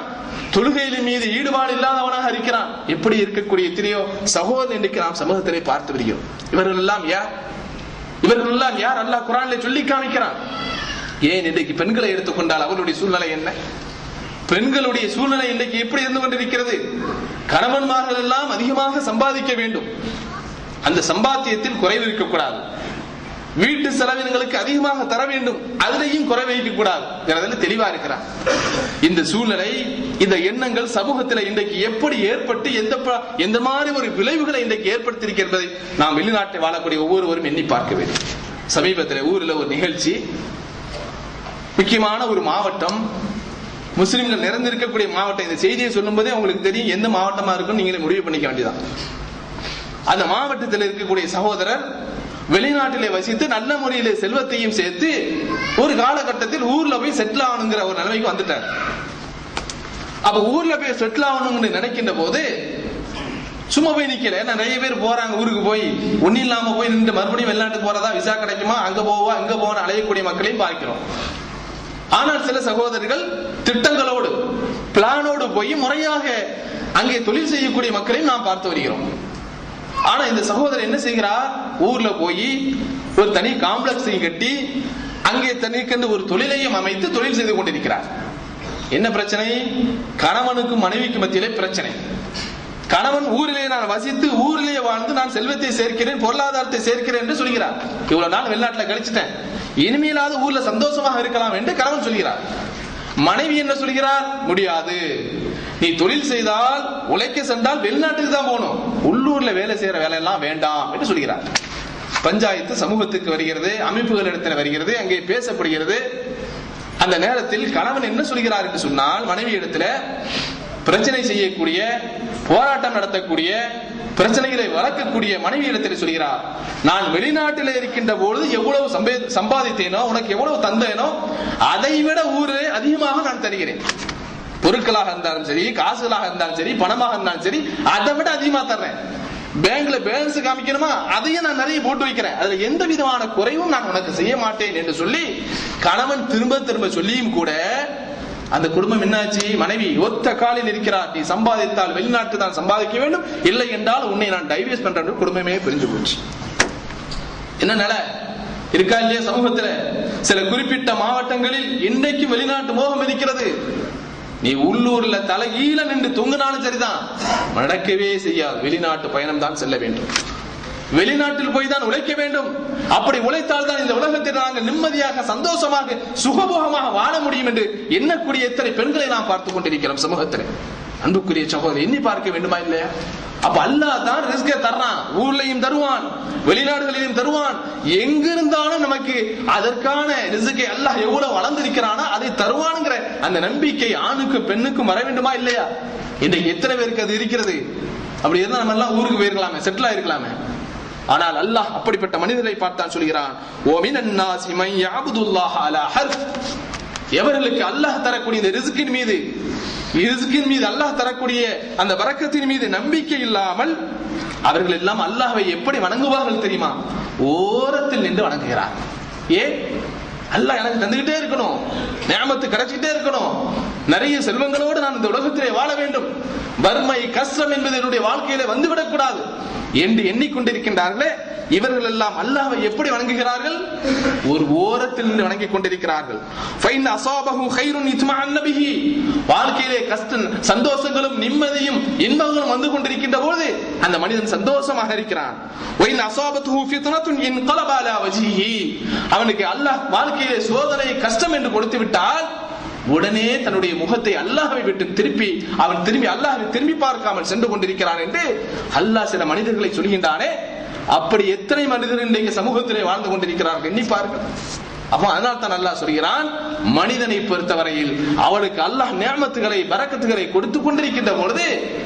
Speaker 3: தொழுகையின் மீது ஈடுபாடு இல்லாதவனாக இருக்கிறான் எப்படி இருக்கக்கூடிய எத்தனையோ சகோதரன் இன்றைக்கு நாம் சமூகத்திலே பார்த்து வருகிறோம் இவர்கள் எல்லாம் யார் இவர்கள் எல்லாம் யார் அல்லாஹ் குரானிலே சொல்லி காமிக்கிறான் ஏன் இன்றைக்கு பெண்களை எடுத்துக்கொண்டால் அவர்களுடைய சூழ்நிலை என்ன பெண்களுடைய சூழ்நிலை இன்றைக்கு எப்படி இருந்து கொண்டிருக்கிறது கணவன்மார்கள் எல்லாம் அதிகமாக சம்பாதிக்க வேண்டும் அந்த சம்பாத்தியத்தில் குறைவு இருக்கக்கூடாது வீட்டு செலவினங்களுக்கு அதிகமாக தர வேண்டும் அதிலையும் குறை வைக்க கூடாது என்கிறதுல தெளிவா இருக்கிறார் இந்த சூழ்நிலை இந்த எண்ணங்கள் சமூகத்தில் இன்றைக்கு எப்படி ஏற்பட்டு எந்த ப- எந்த மாதிரி ஒரு விளைவுகளை இன்றைக்கு ஏற்படுத்தியிருக்கிறது நாம் வெளிநாட்டை வாழக்கூடிய ஒவ்வொருவரும் எண்ணி பார்க்க வேண்டும் சமீபத்தில் ஊர்ல ஒரு நிகழ்ச்சி முக்கியமான ஒரு மாவட்டம் முஸ்லிம்கள் நிறைந்திருக்கக்கூடிய மாவட்டம் இந்த செய்தியை சொல்லும்போதே உங்களுக்கு தெரியும் எந்த மாவட்டமா இருக்குன்னு நீங்களே முடிவு பண்ணிக்க வேண்டியதான் அந்த மாவட்டத்தில் இருக்கக்கூடிய சகோதரர் வெளிநாட்டிலே வசித்து நல்ல முறையிலே செல்வத்தையும் சேர்த்து ஒரு காலகட்டத்தில் ஊர்ல போய் செட்டில் ஆகணுங்கிற ஒரு நிலைமைக்கு வந்துட்டார் அப்ப ஊர்ல போய் செட்டில் ஆகணும்னு நினைக்கின்ற போது சும்மா போய் நிக்கல ஏன்னா நிறைய பேர் போறாங்க ஊருக்கு போய் ஒன்னும் இல்லாம போய் நின்று மறுபடியும் வெளிநாட்டுக்கு போறதா விசா கிடைக்குமா அங்க போவா இங்க போவா அலையக்கூடிய மக்களையும் பார்க்கிறோம் ஆனால் சில சகோதரர்கள் திட்டங்களோடு பிளானோடு போய் முறையாக அங்கே தொழில் செய்யக்கூடிய மக்களையும் நாம் பார்த்து வருகிறோம் ஆனா இந்த சகோதரர் என்ன செய்கிறார் ஊர்ல போய் ஒரு தனி காம்ப்ளெக்ஸையும் கட்டி அங்கே தனிக்கென்று ஒரு தொழிலையும் அமைத்து தொழில் செய்து கொண்டிருக்கிறார் என்ன பிரச்சனை கணவனுக்கும் மனைவிக்கு மத்தியிலே பிரச்சனை கணவன் ஊரிலே நான் வசித்து ஊரிலேயே வாழ்ந்து நான் செல்வத்தை சேர்க்கிறேன் பொருளாதாரத்தை சேர்க்கிறேன் என்று சொல்கிறார் இவ்வளவு நாள் வெளிநாட்டுல கழிச்சிட்டேன் இனிமேலாவது ஊர்ல சந்தோஷமாக இருக்கலாம் என்று கணவன் சொல்கிறார் மனைவி என்ன சொல்கிறார் முடியாது நீ தொழில் செய்தால் உழைக்க சென்றால் வெளிநாட்டுக்கு தான் போகணும் உள்ளூர்ல வேலை செய்யற வேலையெல்லாம் வேண்டாம் என்று சொல்கிறார் பஞ்சாயத்து சமூகத்துக்கு வருகிறது அமைப்புகள் இடத்துல வருகிறது அங்கே பேசப்படுகிறது அந்த நேரத்தில் கணவன் என்ன சொல்கிறார் என்று சொன்னால் மனைவி இடத்துல பிரச்சனை செய்யக்கூடிய போராட்டம் நடத்தக்கூடிய பிரச்சனைகளை வளர்க்கக்கூடிய மனைவி இடத்தில் சொல்கிறார் நான் வெளிநாட்டில் இருக்கின்ற பொழுது எவ்வளவு சம்பே- சம்பாதித்தேனோ உனக்கு எவ்வளவு தந்தேனோ அதை விட ஊரே அதிகமாக நான் தருகிறேன் பொருட்களாக இருந்தாலும் சரி காசுகளாக இருந்தாலும் சரி பணமாக இருந்தாலும் சரி அதை விட அதிகமா தர்றேன் பேங்க்ல பேலன்ஸ் காமிக்கணுமா அதையும் நான் நிறைய போட்டு வைக்கிறேன் அதுல எந்த விதமான குறைவும் நான் உனக்கு செய்ய மாட்டேன் என்று சொல்லி கணவன் திரும்ப திரும்ப சொல்லியும் கூட அந்த குடும்பம் என்னாச்சு மனைவி ஒத்த காலில் இருக்கிறார் நீ சம்பாதித்தால் வெளிநாட்டு தான் சம்பாதிக்க வேண்டும் இல்லை என்றால் உன்னை நான் டைவர்ஸ் பண்றேன் குடும்பமே பிரிஞ்சு போச்சு என்ன நிலை இருக்கா இல்லையா சமூகத்துல சில குறிப்பிட்ட மாவட்டங்களில் இன்றைக்கும் வெளிநாட்டு மோகம் இருக்கிறது நீ உள்ளூர்ல தலைகீழ நின்று தொங்குனாலும் சரிதான் நடக்கவே செய்யாது வெளிநாட்டு பயணம் தான் செல்ல வேண்டும் வெளிநாட்டில் போய் தான் உழைக்க வேண்டும் அப்படி உழைத்தால் தான் இந்த உலகத்தில் நாங்கள் நிம்மதியாக சந்தோஷமாக சுகபோகமாக வாழ முடியும் என்று எண்ணக்கூடிய எத்தனை பெண்களை நாம் பார்த்துக் கொண்டிருக்கிறோம் சமூகத்தில் அன்புக்குரிய சகோதரி எண்ணி பார்க்க வேண்டுமா இல்லையா அப்ப அல்லாஹ் தான் ரிஸ்கை தர்றான் ஊர்லயும் தருவான் வெளிநாடுகளிலும் தருவான் எங்கிருந்தாலும் நமக்கு அதற்கான ரிஸ்கை அல்லாஹ் எவ்வளவு வளர்ந்திருக்கிறானோ அதை தருவானுங்கிற அந்த நம்பிக்கை ஆணுக்கும் பெண்ணுக்கும் வர வேண்டுமா இல்லையா இன்றைக்கு எத்தனை பேருக்கு அது இருக்கிறது அப்படி இருந்தா நம்ம எல்லாம் ஊருக்கு போயிருக்கலாமே செட்டில் ஆயிருக்கலாமே ஆனால் அல்லாஹ் அப்படிப்பட்ட மனிதரை பார்த்தான் சொல்கிறான் ஓ மினன் நாசி மை யஅபுதுல்லாஹ அலா ஹர்ஃப் எவர்களுக்கு அல்லாஹ் தரக்கூடிய இந்த ரிஸ்கின் மீது ரிஸ்கின் மீது அல்லாஹ் தரக்கூடிய அந்த வரக்கத்தின் மீது நம்பிக்கை இல்லாமல் அவர்கள் எல்லாம் அல்லாஹ்வை எப்படி வணங்குவார்கள் தெரியுமா ஓரத்தில் நின்று வணங்குகிறார் ஏன் அல்லாஹ் எனக்கு தந்துகிட்டே இருக்கணும் நியாமத்து கிடைச்சிக்கிட்டே இருக்கணும் நிறைய செல்வங்களோடு நான் இந்த உலகத்திலே வாழ வேண்டும் வறுமை கஷ்டம் என்பது என்னுடைய வாழ்க்கையிலே வந்துவிடக் கூடாது என்று எண்ணிக்கொண்டிருக்கின்றார்களே இவர்கள் எல்லாம் அல்லாஹ்வை எப்படி வணங்குகிறார்கள் ஒரு ஓரத்தில் நின்று வணங்கிக் கொண்டிருக்கிறார்கள் ஃபைன் அஸாபஹு கைருன் இத்மஅன்ன பிஹி வாழ்க்கையிலே கஷ்டம் சந்தோஷங்களும் நிம்மதியும் இன்பங்களும் வந்து கொண்டிருக்கின்ற போது அந்த மனிதன் சந்தோஷமாக இருக்கிறான் ஒயின் அஸாபத்துஹு ஃபித்னத்துன் இன்கலப அலா வஜ்ஹிஹி அவனுக்கு அல்லாஹ் வாழ்க்கையிலே சோதனை கஷ்டம் என்று கொடுத்து விட்டால் உடனே தன்னுடைய முகத்தை அல்லாஹ்வை விட்டு திருப்பி அவன் திரும்பி அல்லாஹ்வை திரும்பி பார்க்காமல் சென்று கொண்டிருக்கிறான் என்று அல்லாஹ் சில மனிதர்களை சொல்கின்றானே அப்படி எத்தனை மனிதர்கள் இன்றைக்கு சமூகத்திலே வாழ்ந்து கொண்டிருக்கிறார்கள் எண்ணி பாருங்கள் அப்ப அதனால் தான் அல்லாஹ் சொல்கிறான் மனிதனை பொறுத்தவரையில் அவனுக்கு அல்லாஹ் நியமத்துகளை பரக்கத்துகளை கொடுத்து கொண்டிருக்கின்ற பொழுது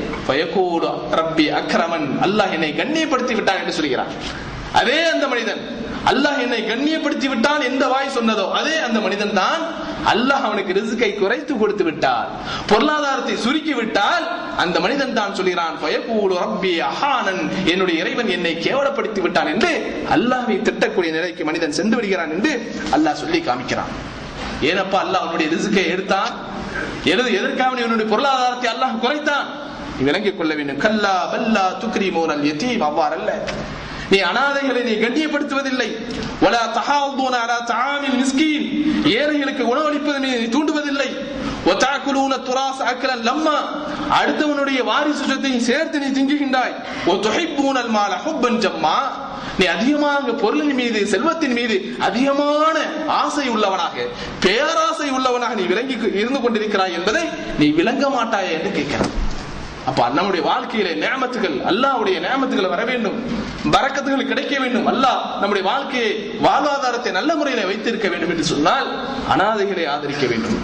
Speaker 3: பயகோடு ரப்பி அக்ரமன் அல்லாஹ் என்னை கண்ணியப்படுத்தி விட்டான் என்று சொல்கிறான் அதே அந்த மனிதன் அல்லாஹ் என்னை கண்ணியப்படுத்தி விட்டான் எந்த வாய் சொன்னதோ அதே அந்த மனிதன் தான் அல்லாஹ் அவனுக்கு ரிசுக்கை குறைத்து கொடுத்து விட்டால் பொருளாதாரத்தை சுருக்கி விட்டால் அந்த மனிதன் தான் சொல்கிறான் பயகூடு ரப்பி அஹானன் என்னுடைய இறைவன் என்னை கேவலப்படுத்தி விட்டான் என்று அல்லாஹ்வை திட்டக்கூடிய நிலைக்கு மனிதன் சென்று விடுகிறான் என்று அல்லாஹ் சொல்லி காமிக்கிறான் ஏனப்பா அல்லாஹ் அவனுடைய ரிசுக்கை எடுத்தான் எது எதற்காக நீ உன்னுடைய பொருளாதாரத்தை அல்லாஹ் குறைத்தான் நீ விளங்கிக் கொள்ள வேண்டும் கல்லா பல்லா துக்ரி மோனல் எத்தீம் அவ்வாறல்ல நீ அனாதைகளை நீ கண்ணியப்படுத்துவதில்லை வலா தஹாவுதூன அலா தஆமில் மிஸ்கீன் ஏழைகளுக்கு உணவளிப்பது நீ தூண்டுவதில்லை ஒத்தாக்குலூன துராஸ் அக்கலன் லம்மா அடுத்தவனுடைய வாரிசு சொத்தையும் சேர்த்து நீ திங்குகின்றாய் ஓ துஹிப்பூனல் மால ஹுப்பன் ஜம்மா நீ அதிகமாக பொருளின் மீது செல்வத்தின் மீது அதிகமான ஆசை உள்ளவனாக பேராசை உள்ளவனாக நீ விளங்கி இருந்து கொண்டிருக்கிறாய் என்பதை நீ விளங்க மாட்டாய் என்று கேட்கிறான் அப்ப நம்முடைய வாழ்க்கையில நேமத்துகள் அல்லாஹ்வுடைய நேமத்துகள் வர வேண்டும் பரக்கத்துகள் கிடைக்க வேண்டும் அல்லாஹ் நம்முடைய வாழ்க்கையை வாழ்வாதாரத்தை நல்ல முறையில வைத்திருக்க வேண்டும் என்று சொன்னால் அனாதைகளை ஆதரிக்க வேண்டும்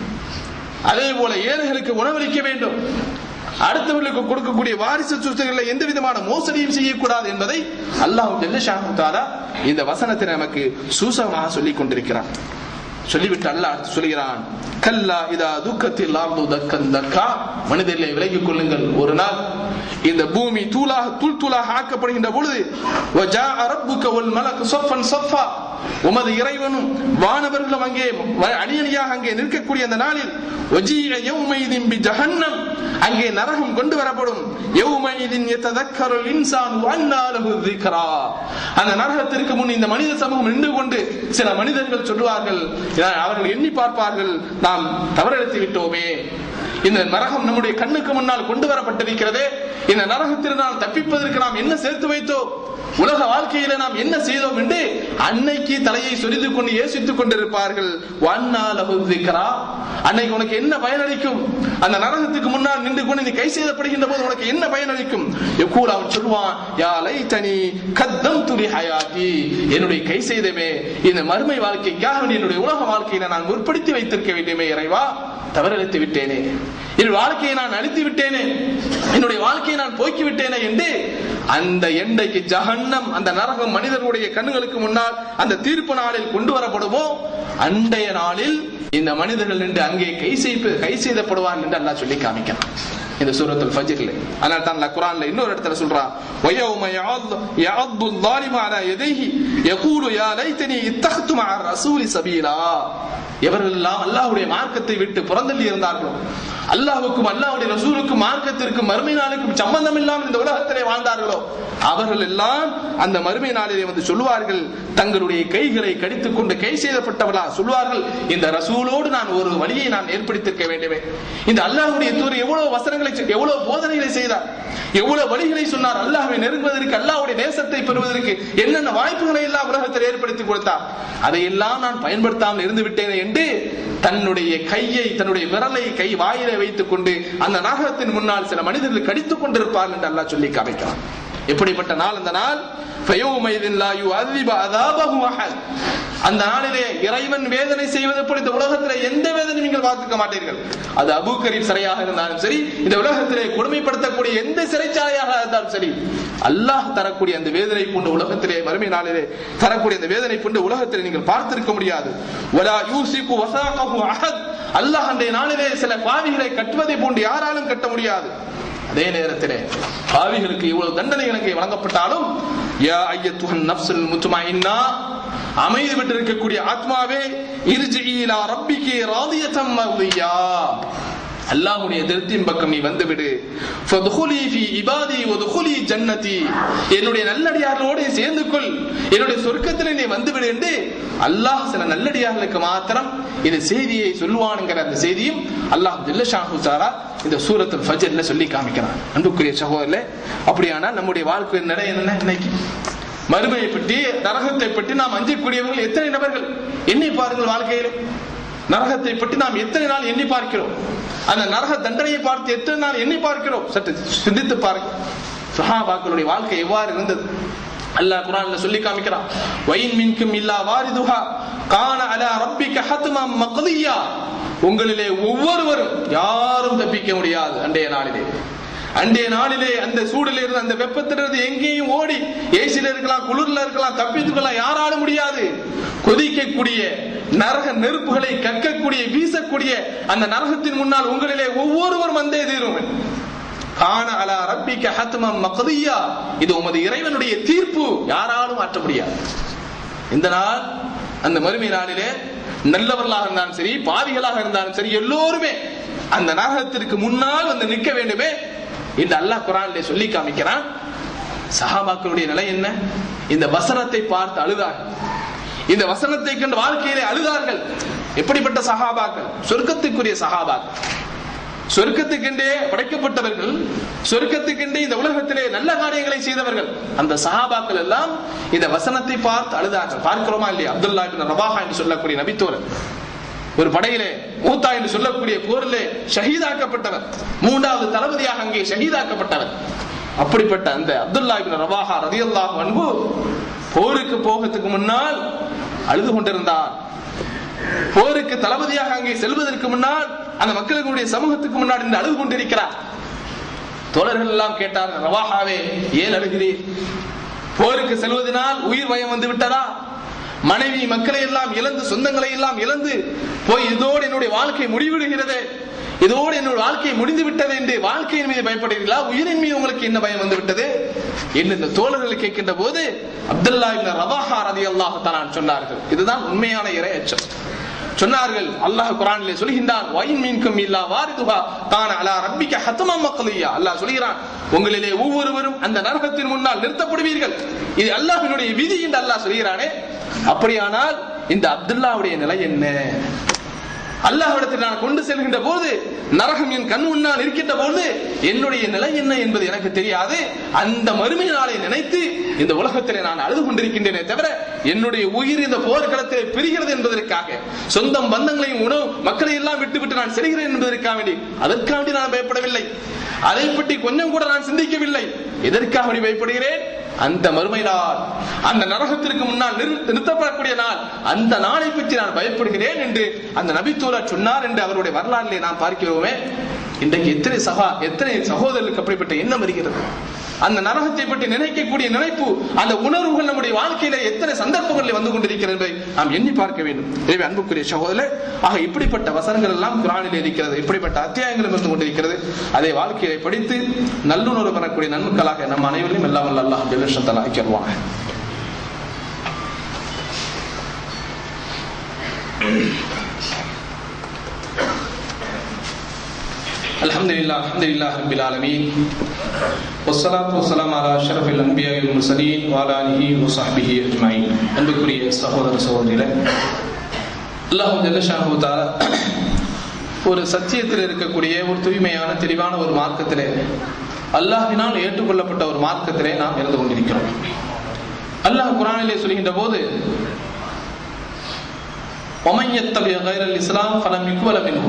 Speaker 3: அதே போல ஏழைகளுக்கு உணவளிக்க வேண்டும் அடுத்தவர்களுக்கு கொடுக்கக்கூடிய வாரிசு சொத்துக்களை எந்த விதமான மோசடியும் செய்யக்கூடாது என்பதை அல்லாஹ் ஜல்லஷாஹு தாலா இந்த வசனத்தை நமக்கு சூசகமாக சொல்லிக் கொண்டிருக்கிறான் சொல்லிவிட்டு அல்லாஹ் அடுத்து சொல்கிறான் கல்லா இதா துக்கத்தில் ஆர்து தக்கன் தக்கா மனிதர்களை விலகிக் கொள்ளுங்கள் ஒரு நாள் இந்த பூமி தூளாக தூள் தூளாக ஆக்கப்படுகின்ற பொழுது வஜாஅ ரப்புக வல் மலக்கு ஸஃபன் ஸஃபா உமது இறைவனும் வானவர்களும் அங்கே வ- அணி அணியாக அங்கே நிற்கக்கூடிய அந்த நாளில் வஜீஅ யௌமைதின் பி ஜஹன்னம் அங்கே நரகம் கொண்டு வரப்படும் யௌமைதின் யததக்கருல் இன்சானு அன்னா லஹு ذிக்ரா அந்த நரகத்திற்கு முன் இந்த மனித சமூகம் நின்று கொண்டு சில மனிதர்கள் சொல்லுவார்கள் அவர்கள் எண்ணி பார்ப்பார்கள் நாம் தவறெடுத்து விட்டோமே இந்த நரகம் நம்முடைய கண்ணுக்கு முன்னால் கொண்டு வரப்பட்டிருக்கிறதே இந்த நரகத்தில் நாம் தப்பிப்பதற்கு நாம் என்ன சேர்த்து வைத்தோம் உலக வாழ்க்கையில நாம் என்ன செய்தோம் என்று அன்னைக்கு தலையை சொரிந்து கொண்டு யோசித்துக் கொண்டிருப்பார்கள் வன்னா லஹு ذிக்ரா அன்னைக்கு உனக்கு என்ன பயனளிக்கும் அந்த நரகத்துக்கு முன்னால் நின்று கொண்டு நீ கை செய்யப்படுகின்ற போது உனக்கு என்ன பயனளிக்கும் எக்கூல் அவன் சொல்லுவான் யா லைத்தனி கத்தம் துலி ஹயாத்தி என்னுடைய கை செய்தமே இந்த மறுமை வாழ்க்கைக்காக வேண்டி என்னுடைய உலக வாழ்க்கையில நான் முற்படுத்தி வைத்திருக்க வேண்டுமே இறைவா தவறளித்து விட்டேனே என் வாழ்க்கையை நான் அழித்து விட்டேனே என்னுடைய வாழ்க்கையை நான் போக்கி விட்டேனே என்று அந்த எண்டைக்கு ஜஹன்னம் அந்த நரகம் மனிதர்களுடைய கண்ணுகளுக்கு முன்னால் அந்த தீர்ப்பு நாளில் கொண்டு வரப்படுமோ அண்டைய நாளில் இந்த மனிதர்கள் நின்று அங்கே கை செய்து கை செய்தப்படுவார் என்று அல்லாஹ் சொல்லி காமிக்கிறான் இந்த சூரத்துல் ஃபஜ்ர்ல அதனால தான் அல்லாஹ் குர்ஆன்ல இன்னொரு இடத்துல சொல்றான் வயௌம யஅத் யஅத்து الظالم على يديه يقول يا ليتني اتخذت مع الرسول سبيلا எவர்கள் எல்லாம் அல்லாஹ்வுடைய மார்க்கத்தை விட்டு புறந்தள்ளி இருந்தார்களோ அல்லாஹ்வுக்கும் அல்லாஹ்வுடைய ரசூலுக்கும் மார்க்கத்திற்கும் மறுமை நாளுக்கும் சம்பந்தம் இல்லாமல் இந்த உலகத்திலே வாழ்ந்தார்களோ அவர்கள் எல்லாம் அந்த மறுமை நாளிலே வந்து சொல்லுவார்கள் தங்களுடைய கைகளை கடித்துக் கொண்டு கை செய்தப்பட்டவளா சொல்லுவார்கள் இந்த ரசூலோடு நான் ஒரு வழியை நான் ஏற்படுத்தியிருக்க வேண்டுமே இந்த அல்லாஹ்வுடைய தூர் எவ்வளவு வசனங்களை செ- எவ்வளவு போதனைகளை செய்தார் எவ்வளவு வழிகளை சொன்னார் அல்லாஹ்வை நெருங்குவதற்கு அல்லாஹ்வுடைய நேசத்தை பெறுவதற்கு என்னென்ன வாய்ப்புகளை எல்லாம் உலகத்தில் ஏற்படுத்தி கொடுத்தார் அதையெல்லாம் நான் பயன்படுத்தாமல் இருந்து விட்டேனே என்று தன்னுடைய கையை தன்னுடைய விரலை கை வாயிலை வைத்துக் கொண்டு அந்த நரகத்தின் முன்னால் சில மனிதர்கள் கடித்துக் கொண்டிருப்பார்கள் என்று அல்லாஹ் சொல்லி காமிக்கிறான் எப்படிப்பட்ட நாள் அந்த நாள் فَيَوْمَئِذٍ لَا يُعَذِّبُ عَذَابَهُ أَحَدٌ. அந்த நாளிலே இறைவன் வேதனை செய்வது போல இந்த உலகத்திலே எந்த வேதனை நீங்கள் பார்த்துக்க மாட்டீர்கள் அது அபு கரீம் சிறையாக இருந்தாலும் சரி இந்த உலகத்திலே கொடுமைப்படுத்தக்கூடிய எந்த சிறைச்சாலையாக இருந்தாலும் சரி அல்லாஹ் தரக்கூடிய அந்த வேதனை போன்ற உலகத்திலே வறுமை நாளிலே தரக்கூடிய அந்த வேதனை போன்ற உலகத்திலே நீங்கள் பார்த்திருக்க முடியாது وَلَا يُوثِقُ وَثَاقَهُ أَحَدٌ. அல்லாஹ் அன்றைய நாளிலே சில பாவிகளை கட்டுவதை போன்று யாராலும் கட்ட முடியாது அதே நேரத்திலே பாவிகளுக்கு இவ்வளவு தண்டனைகள் அங்கே வழங்கப்பட்டாலும் யா ஐயத்துஹன் நஃப்ஸுல் முத்மஇன்னா அமைதி பெற்றிருக்கக்கூடிய ஆத்மாவே இர்ஜி இலா ரப்பிகி ராதியத்தம் மர்தியா அல்லாஹ்வுடைய திருப்தியின் பக்கம் நீ வந்துவிடு ஃபதுகுலி ஃபீ இபாதி வதுகுலி ஜன்னதி என்னுடைய நல்லடியார்களோடு சேர்ந்து கொள் என்னுடைய சொர்க்கத்தில் நீ வந்துவிடு என்று அல்லாஹ் சில நல்லடியார்களுக்கு மாத்திரம் இந்த செய்தியை சொல்லுவானுங்கிற அந்த செய்தியும் அல்லாஹ் ஜல்லஷாஹு தாரா இந்த சூரத்துல் ஃபஜ்ர்ல சொல்லி காமிக்கிறான் அன்புக்குரிய சகோதரர்களே அப்படியானால் நம்முடைய வாழ்க்கை நடை என்ன இன்னைக்கு மறுமையை பற்றி நரகத்தை பற்றி நாம் அஞ்சக்கூடியவர்கள் எத்தனை நபர்கள் எண்ணி பாருங்கள் வாழ்க்கையிலே நரகத்தை பற்றி நாம் எத்தனை நாள் எண்ணி பார்க்கிறோம் அந்த நரக தண்டனையை பார்த்து எத்தனை நாள் எண்ணி பார்க்கிறோம் சற்று சிந்தித்து பாருங்கள் சஹாபாக்களுடைய வாழ்க்கை எவ்வாறு இருந்தது அல்லாஹ் குர்ஆன்ல சொல்லி காமிக்கிறான் வயின் மின்கும் இல்லா வாரிதுஹா கான அலா ரப்பிக ஹத்மம் மக்தியா உங்களிலே ஒவ்வொருவரும் யாரும் தப்பிக்க முடியாது அன்றைய நாளிலே அன்றைய நாளிலே அந்த சூடில இருந்து அந்த வெப்பத்திலிருந்து எங்கேயும் ஓடி ஏசில இருக்கலாம் குளிர்ல இருக்கலாம் தப்பித்துக்கலாம் யாராலும் முடியாது கொதிக்கக்கூடிய நரக நெருப்புகளை கக்கக்கூடிய வீசக்கூடிய அந்த நரகத்தின் முன்னால் உங்களிலே ஒவ்வொருவரும் வந்தே தீரும் காண அலா ரப்பிக்க ஹத்மம் மக்தியா இது உமது இறைவனுடைய தீர்ப்பு யாராலும் மாற்ற முடியாது இந்த நாள் அந்த மறுமை நாளிலே நல்லவர்களாக இருந்தாலும் சரி பாவிகளாக இருந்தாலும் சரி எல்லோருமே அந்த நரகத்திற்கு முன்னால் வந்து நிற்க வேண்டுமே என்று அல்லாஹ் குரானிலே சொல்லி காமிக்கிறான் சஹாபாக்களுடைய நிலை என்ன இந்த வசனத்தை பார்த்து அழுதார்கள் இந்த வசனத்தை கண்டு வாழ்க்கையிலே அழுதார்கள் எப்படிப்பட்ட சஹாபாக்கள் சொர்க்கத்துக்குரிய சஹாபாக்கள் சொர்க்கத்துக்கென்றே படைக்கப்பட்டவர்கள் சொர்க்கத்துக்கென்றே இந்த உலகத்திலே நல்ல காரியங்களை செய்தவர்கள் அந்த சஹாபாக்கள் எல்லாம் இந்த வசனத்தை பார்த்து அழுதார்கள் பார்க்கிறோமா இல்லையா அப்துல்லா இப்னு ரவாஹா என்று சொல்லக்கூடிய நபித்தோரர் ஒரு படையிலே மூத்தா என்று சொல்லக்கூடிய போரிலே ஷஹீதாக்கப்பட்டவர் மூன்றாவது தளபதியாக அங்கே ஷஹீதாக்கப்பட்டவர் அப்படிப்பட்ட அந்த அப்துல்லா இப்னு ரவாஹா ரதியல்லாஹு அன்பு போருக்கு போகிறதுக்கு முன்னால் அழுது கொண்டிருந்தார் போருக்கு தளபதியாக அங்கே செல்வதற்கு முன்னால் அந்த மக்களுடைய சமூகத்துக்கு முன்னாடி நின்று அழுது கொண்டிருக்கிறார் தோழர்கள் எல்லாம் கேட்டார்கள் ரவாஹாவே ஏன் அழுகிறீர் போருக்கு செல்வதனால் உயிர் பயம் வந்து விட்டதா மனைவி மக்களை எல்லாம் இழந்து சொந்தங்களை எல்லாம் இழந்து போய் இதோடு என்னுடைய வாழ்க்கை முடிவிடுகிறது இதோடு என்னுடைய வாழ்க்கை முடிந்து விட்டது என்று வாழ்க்கையின் மீது பயப்படுகிறீர்களா உயிரின் மீது உங்களுக்கு என்ன பயம் வந்து விட்டது என்று இந்த தோழர்கள் கேட்கின்ற போது அப்துல்லா இப்னு ரவாஹா ரலியல்லாஹு தஆலா சொன்னார்கள் இதுதான் உண்மையான இறை அச்சம் சொன்னார்கள் அல்லாஹ் குரானிலே சொல்கின்றான் வயின் மீன்கும் இல்லா வாரிதுஹா தான் அலா ரப்பிக்க ஹத்தமா மக்களியா அல்லாஹ் சொல்கிறான் உங்களிலே ஒவ்வொருவரும் அந்த நரகத்தின் முன்னால் நிறுத்தப்படுவீர்கள் இது அல்லாஹ்வினுடைய விதி என்று அல்லாஹ் சொல்கிறானே அப்படியானால் இந்த அப்துல்லாவுடைய நிலை என்ன அல்லாஹ்விடத்தில் நான் கொண்டு செல்கின்ற போது நரகம் என் கண் முன்னால் இருக்கின்ற போது என்னுடைய நிலை என்ன என்பது எனக்கு தெரியாது அந்த மறுமை நாளை நினைத்து இந்த உலகத்திலே நான் அழுது கொண்டிருக்கின்றேனே தவிர என்னுடைய உயிர் இந்த போர்க்களத்திலே பிரிகிறது என்பதற்காக சொந்தம் பந்தங்களையும் உணவு மக்களை எல்லாம் விட்டு விட்டு நான் செல்கிறேன் என்பதற்காக வேண்டி அதற்காக வேண்டி நான் பயப்படவில்லை அதை பற்றி கொஞ்சம் கூட நான் சிந்திக்கவில்லை எதற்காக வேண்டி பயப்படுகிறேன் அந்த மறுமை நாள் அந்த நரகத்திற்கு முன்னால் நிறு- நிறுத்தப்படக்கூடிய நாள் அந்த நாளை பற்றி நான் பயப்படுகிறேன் என்று அந்த நபித்தூரா சொன்னார் என்று அவருடைய வரலாற்றிலே நாம் பார்க்கிறோமே இன்றைக்கு எத்தனை சகா எத்தனை சகோதரர்களுக்கு அப்படிப்பட்ட எண்ணம் வருகிறது அந்த நரகத்தை பற்றி நினைக்கக்கூடிய நினைப்பு அந்த உணர்வுகள் நம்முடைய வாழ்க்கையில எத்தனை சந்தர்ப்பங்களில் வந்து கொண்டிருக்கிறது என்பதை நாம் எண்ணி பார்க்க வேண்டும் எனவே அன்புக்குரிய சகோதரர் ஆக இப்படிப்பட்ட வசனங்கள் எல்லாம் குரானில் இருக்கிறது இப்படிப்பட்ட அத்தியாயங்களும் இருந்து கொண்டிருக்கிறது அதை வாழ்க்கையை படித்து நல்லுணர்வு பெறக்கூடிய நன்மக்களாக நம் அனைவரையும் எல்லாம் வல்ல அல்லாஹ் ஜெல்லஷத்தலா ஆக்கிடுவாங்க الحمد لله الحمد لله رب العالمين والصلاة والسلام على أشرف الأنبياء والمرسلين وعلى آله وصحبه أجمعين அன்புக்குரிய சகோதர சகோதரிகளே அல்லாஹ் ஜல்லஷாஹு தஆலா ஒரு சத்தியத்தில் இருக்கக்கூடிய ஒரு தூய்மையான தெளிவான ஒரு மார்க்கத்திலே அல்லாஹ்வினால் ஏற்றுக்கொள்ளப்பட்ட ஒரு மார்க்கத்திலே நாம் இருந்து கொண்டிருக்கிறோம் அல்லாஹ் குரானிலே சொல்கின்ற போது وَمَنْ يَتَّبِعْ غَيْرَ الْإِسْلَامِ فَلَنْ يُقْبَلَ مِنْهُ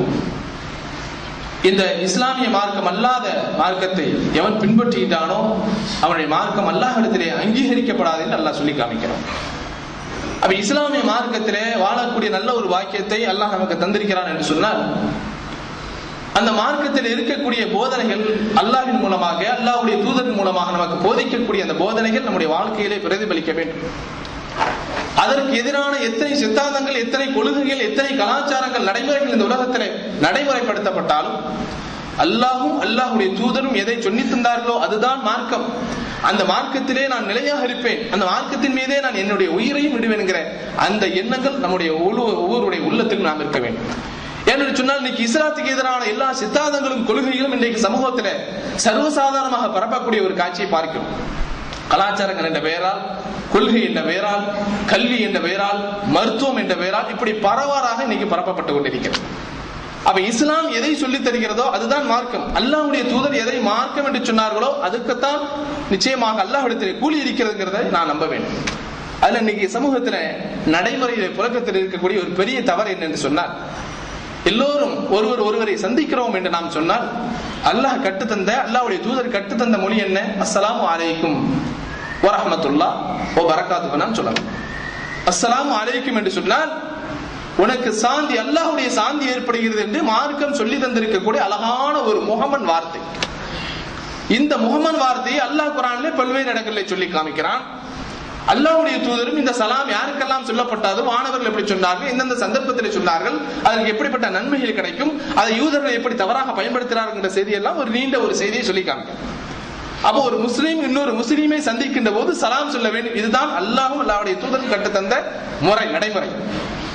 Speaker 3: இந்த இஸ்லாமிய மார்க்கம் அல்லாத மார்க்கத்தை எவன் பின்பற்றுகின்றானோ அவனுடைய மார்க்கம் அல்லாஹிடத்திலே அங்கீகரிக்கப்படாது என்று அல்லாஹ் சொல்லி காமிக்கிறான் அப்ப இஸ்லாமிய மார்க்கத்திலே வாழக்கூடிய நல்ல ஒரு வாக்கியத்தை அல்லாஹ் நமக்கு தந்திருக்கிறான் என்று சொன்னால் அந்த மார்க்கத்தில் இருக்கக்கூடிய போதனைகள் அல்லாஹ்வின் மூலமாக அல்லாஹ்வுடைய தூதரின் மூலமாக நமக்கு போதிக்கக்கூடிய அந்த போதனைகள் நம்முடைய வாழ்க்கையிலே பிரதிபலிக்க வேண்டும் அதற்கு எதிரான எத்தனை சித்தாந்தங்கள் எத்தனை கொள்கைகள் எத்தனை கலாச்சாரங்கள் நடைமுறைகள் இந்த உலகத்திலே நடைமுறைப்படுத்தப்பட்டாலும் அல்லாஹும் அல்லாஹுடைய தூதரும் எதை சொல்லி தந்தார்களோ அதுதான் மார்க்கம் அந்த மார்க்கத்திலே நான் நிலையாக இருப்பேன் அந்த மார்க்கத்தின் மீதே நான் என்னுடைய உயிரையும் விடுவேன் என்கிற அந்த எண்ணங்கள் நம்முடைய ஒவ்வொரு- ஒவ்வொருடைய உள்ளத்திலும் நாம் இருக்க வேண்டும் ஏன்னு சொன்னால் இன்னைக்கு இஸ்லாத்துக்கு எதிரான எல்லா சித்தாந்தங்களும் கொள்கைகளும் இன்றைக்கு சமூகத்திலே சர்வசாதாரணமாக பரப்பக்கூடிய ஒரு காட்சியை பார்க்கிறோம் கலாச்சாரங்கள் என்ற பெயரால் கொள்கை என்ற பெயரால் கல்வி என்ற பெயரால் மருத்துவம் என்ற பெயரால் இப்படி பரவாறாக இன்னைக்கு பரப்பப்பட்டு கொண்டிருக்கிறது அப்ப இஸ்லாம் எதை சொல்லித் தருகிறதோ அதுதான் மார்க்கம் அல்லாஹ்வுடைய தூதர் எதை மார்க்கம் என்று சொன்னார்களோ அதுக்குத்தான் நிச்சயமாக அல்லாஹ்விடத்திலே கூலி இருக்கிறதுங்கிறதை நான் நம்ப வேண்டும் அதுல இன்னைக்கு சமூகத்துல நடைமுறையில புழக்கத்தில் இருக்கக்கூடிய ஒரு பெரிய தவறு என்னன்னு சொன்னால் எல்லோரும் ஒருவர் ஒருவரை சந்திக்கிறோம் என்று நாம் சொன்னால் அல்லாஹ் கட்டுத்தந்த அல்லாஹ்வுடைய தூதர் கட்டுத்தந்த மொழி என்ன அஸ்ஸலாமு அலைக்கும் வரஹ்மத்துல்லா ஓ பரக்காத்து நாம் சொல்லலாம் அஸ்ஸலாமு அலைக்கும் என்று சொன்னால் உனக்கு சாந்தி அல்லாஹ்வுடைய சாந்தி ஏற்படுகிறது என்று மார்க்கம் சொல்லி தந்திருக்கக்கூடிய அழகான ஒரு முகமன் வார்த்தை இந்த முகமன் வார்த்தையை அல்லாஹ் குரானிலே பல்வேறு இடங்களில் சொல்லி காமிக்கிறான் அல்லாஹ்வுடைய தூதரும் இந்த சலாம் யாருக்கெல்லாம் சொல்லப்பட்டதோ மாணவர்கள் எப்படி சொன்னார்கள் எந்தெந்த சந்தர்ப்பத்தில் சொன்னார்கள் அதற்கு எப்படிப்பட்ட நன்மைகள் கிடைக்கும் அதை யூதர்கள் எப்படி தவறாக பயன்படுத்துகிறார்கள் என்ற செய்தியெல்லாம் ஒரு நீண்ட ஒரு செய்தியை சொல்லி காமிக்கிறார் அப்போ ஒரு முஸ்லீம் இன்னொரு முஸ்லீமை சந்திக்கின்ற போது சலாம் சொல்ல வேண்டும் இதுதான் அல்லாஹும் அல்லாஹ்வுடைய தூதர் கட்டு தந்த முறை நடைமுறை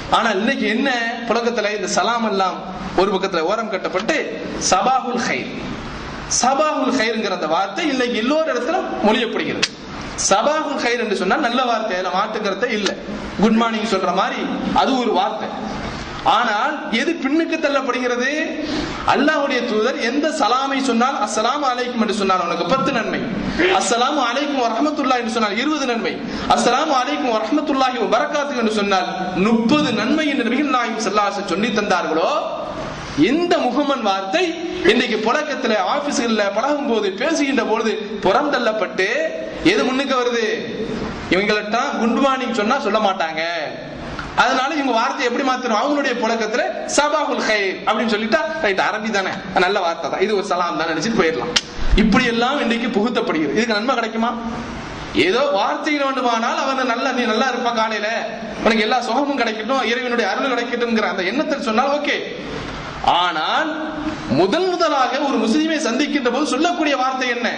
Speaker 3: ஆனா இன்னைக்கு என்ன புழக்கத்துல இந்த சலாம் எல்லாம் ஒரு பக்கத்துல ஓரம் கட்டப்பட்டு சபாகுல் ஹைர் சபாகுல் ஹைர்ங்கிற அந்த வார்த்தை இன்னைக்கு எல்லோரு இடத்துல மொழியப்படுகிறது சபாகுல் ஹைர் என்று சொன்னா நல்ல வார்த்தை அதுல மாட்டுக்கிறத இல்ல குட் மார்னிங் சொல்ற மாதிரி அது ஒரு வார்த்தை ஆனால் எது பின்னுக்கு தள்ளப்படுகிறது அல்லாஹ்வுடைய தூதர் எந்த சலாமை சொன்னால் அஸ்ஸலாமு அலைக்கும் என்று சொன்னால் உனக்கு பத்து நன்மை அஸ்ஸலாமு அலைக்கும் வரஹ்மத்துல்லாஹி என்று சொன்னால் இருபது நன்மை அஸ்ஸலாமு அலைக்கும் வரஹ்மத்துல்லாஹி வபரகாத்து என்று சொன்னால் முப்பது நன்மை என்று நபிகள் நாயகம் ஸல்லல்லாஹு அலைஹி சொல்லி தந்தார்களோ எந்த முகமன் வார்த்தை இன்னைக்கு புழக்கத்துல ஆபீஸ்கள்ல பழகும் போது பேசுகின்ற பொழுது புறந்தள்ளப்பட்டு எது முன்னுக்கு வருது இவங்கள்ட்ட குட் மார்னிங் சொன்னா சொல்ல மாட்டாங்க அதனால இவங்க வார்த்தை எப்படி மாத்தணும் அவங்களுடைய புழக்கத்துல சபாகுல் ஹைர் அப்படின்னு சொல்லிட்டா ரைட் அரபி தானே நல்ல வார்த்தை தான் இது ஒரு சலாம் தான் நினைச்சிட்டு போயிடலாம் இப்படி எல்லாம் இன்னைக்கு புகுத்தப்படுகிறது இதுக்கு நன்மை கிடைக்குமா ஏதோ வார்த்தையில் வேண்டுமானால் அவன் நல்ல நீ நல்லா இருப்பா காலையில உனக்கு எல்லா சுகமும் கிடைக்கட்டும் இறைவனுடைய அருள் கிடைக்கட்டும்ங்கிற அந்த எண்ணத்தில் சொன்னால் ஓகே ஆனால் முதல் முதலாக ஒரு முஸ்லீமை சந்திக்கின்ற போது சொல்லக்கூடிய வார்த்தை என்ன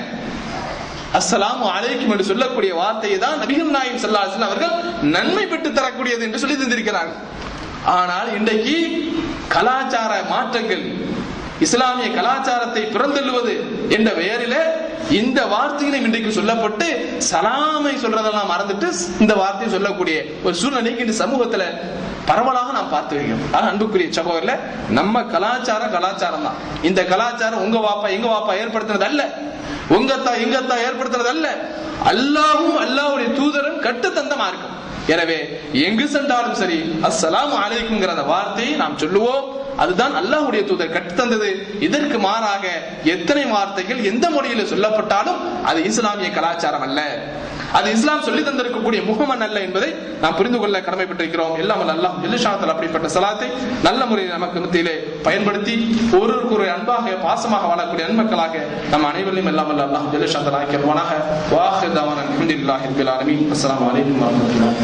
Speaker 3: அஸ்ஸலாமு அலைக்கும் என்று சொல்லக்கூடிய வார்த்தையை தான் நபிகள் நாயம் ஸல்லல்லாஹு அவர்கள் நன்மை பெற்று தரக்கூடியது என்று சொல்லி தந்திருக்கிறார்கள் ஆனால் இன்றைக்கு கலாச்சார மாற்றங்கள் இஸ்லாமிய கலாச்சாரத்தை பிறந்தெழுவது என்ற பெயரில இந்த வார்த்தைகளும் இன்றைக்கு சொல்லப்பட்டு சலாமை சொல்றதெல்லாம் மறந்துட்டு இந்த வார்த்தையை சொல்லக்கூடிய ஒரு சூழ்நிலைக்கு இந்த சமூகத்துல பரவலாக நாம் பார்த்து வருகிறோம் ஆனா அன்புக்குரிய சகோதரர்ல நம்ம கலாச்சாரம் கலாச்சாரம் தான் இந்த கலாச்சாரம் உங்க வாப்பா எங்க வாப்பா ஏற்படுத்தினது அல்ல உங்கத்தா எங்கத்தா ஏற்படுத்துறது அல்ல அல்லாவும் அல்லாவுடைய தூதரும் கட்டு தந்த மார்க்கம் எனவே எங்கு சென்றாலும் சரி அஸ்ஸலாமு அலைக்கும்ங்கிற அந்த வார்த்தையை நாம் சொல்லுவோம் அதுதான் அல்லாஹ்வுடைய தூதர் கற்றுத்தந்தது இதற்கு மாறாக எத்தனை வார்த்தைகள் எந்த மொழியில சொல்லப்பட்டாலும் அது இஸ்லாமிய கலாச்சாரம் அல்ல அது இஸ்லாம் சொல்லி தந்திருக்கக்கூடிய முகமன் அல்ல என்பதை நாம் புரிந்து கொள்ள கடமைப்பட்டிருக்கிறோம் எல்லாம் வல்ல அல்லாஹ் எல்லுஷாத்தில் அப்படிப்பட்ட சலாத்தை நல்ல முறையில் நமக்கு மத்தியிலே பயன்படுத்தி ஒருவருக்கு ஒரு அன்பாக பாசமாக வாழக்கூடிய நன்மக்களாக நம் அனைவரையும் எல்லாம் வல்ல அல்லாஹ் எல்லுஷாத்தில் ஆக்கியவானாக வாஹ் தவான அல்ஹம்துலில்லாஹி ரப்பில் ஆலமீன் அஸ்ஸலாமு அலைக்கும் வரஹ்மத்துல்லாஹி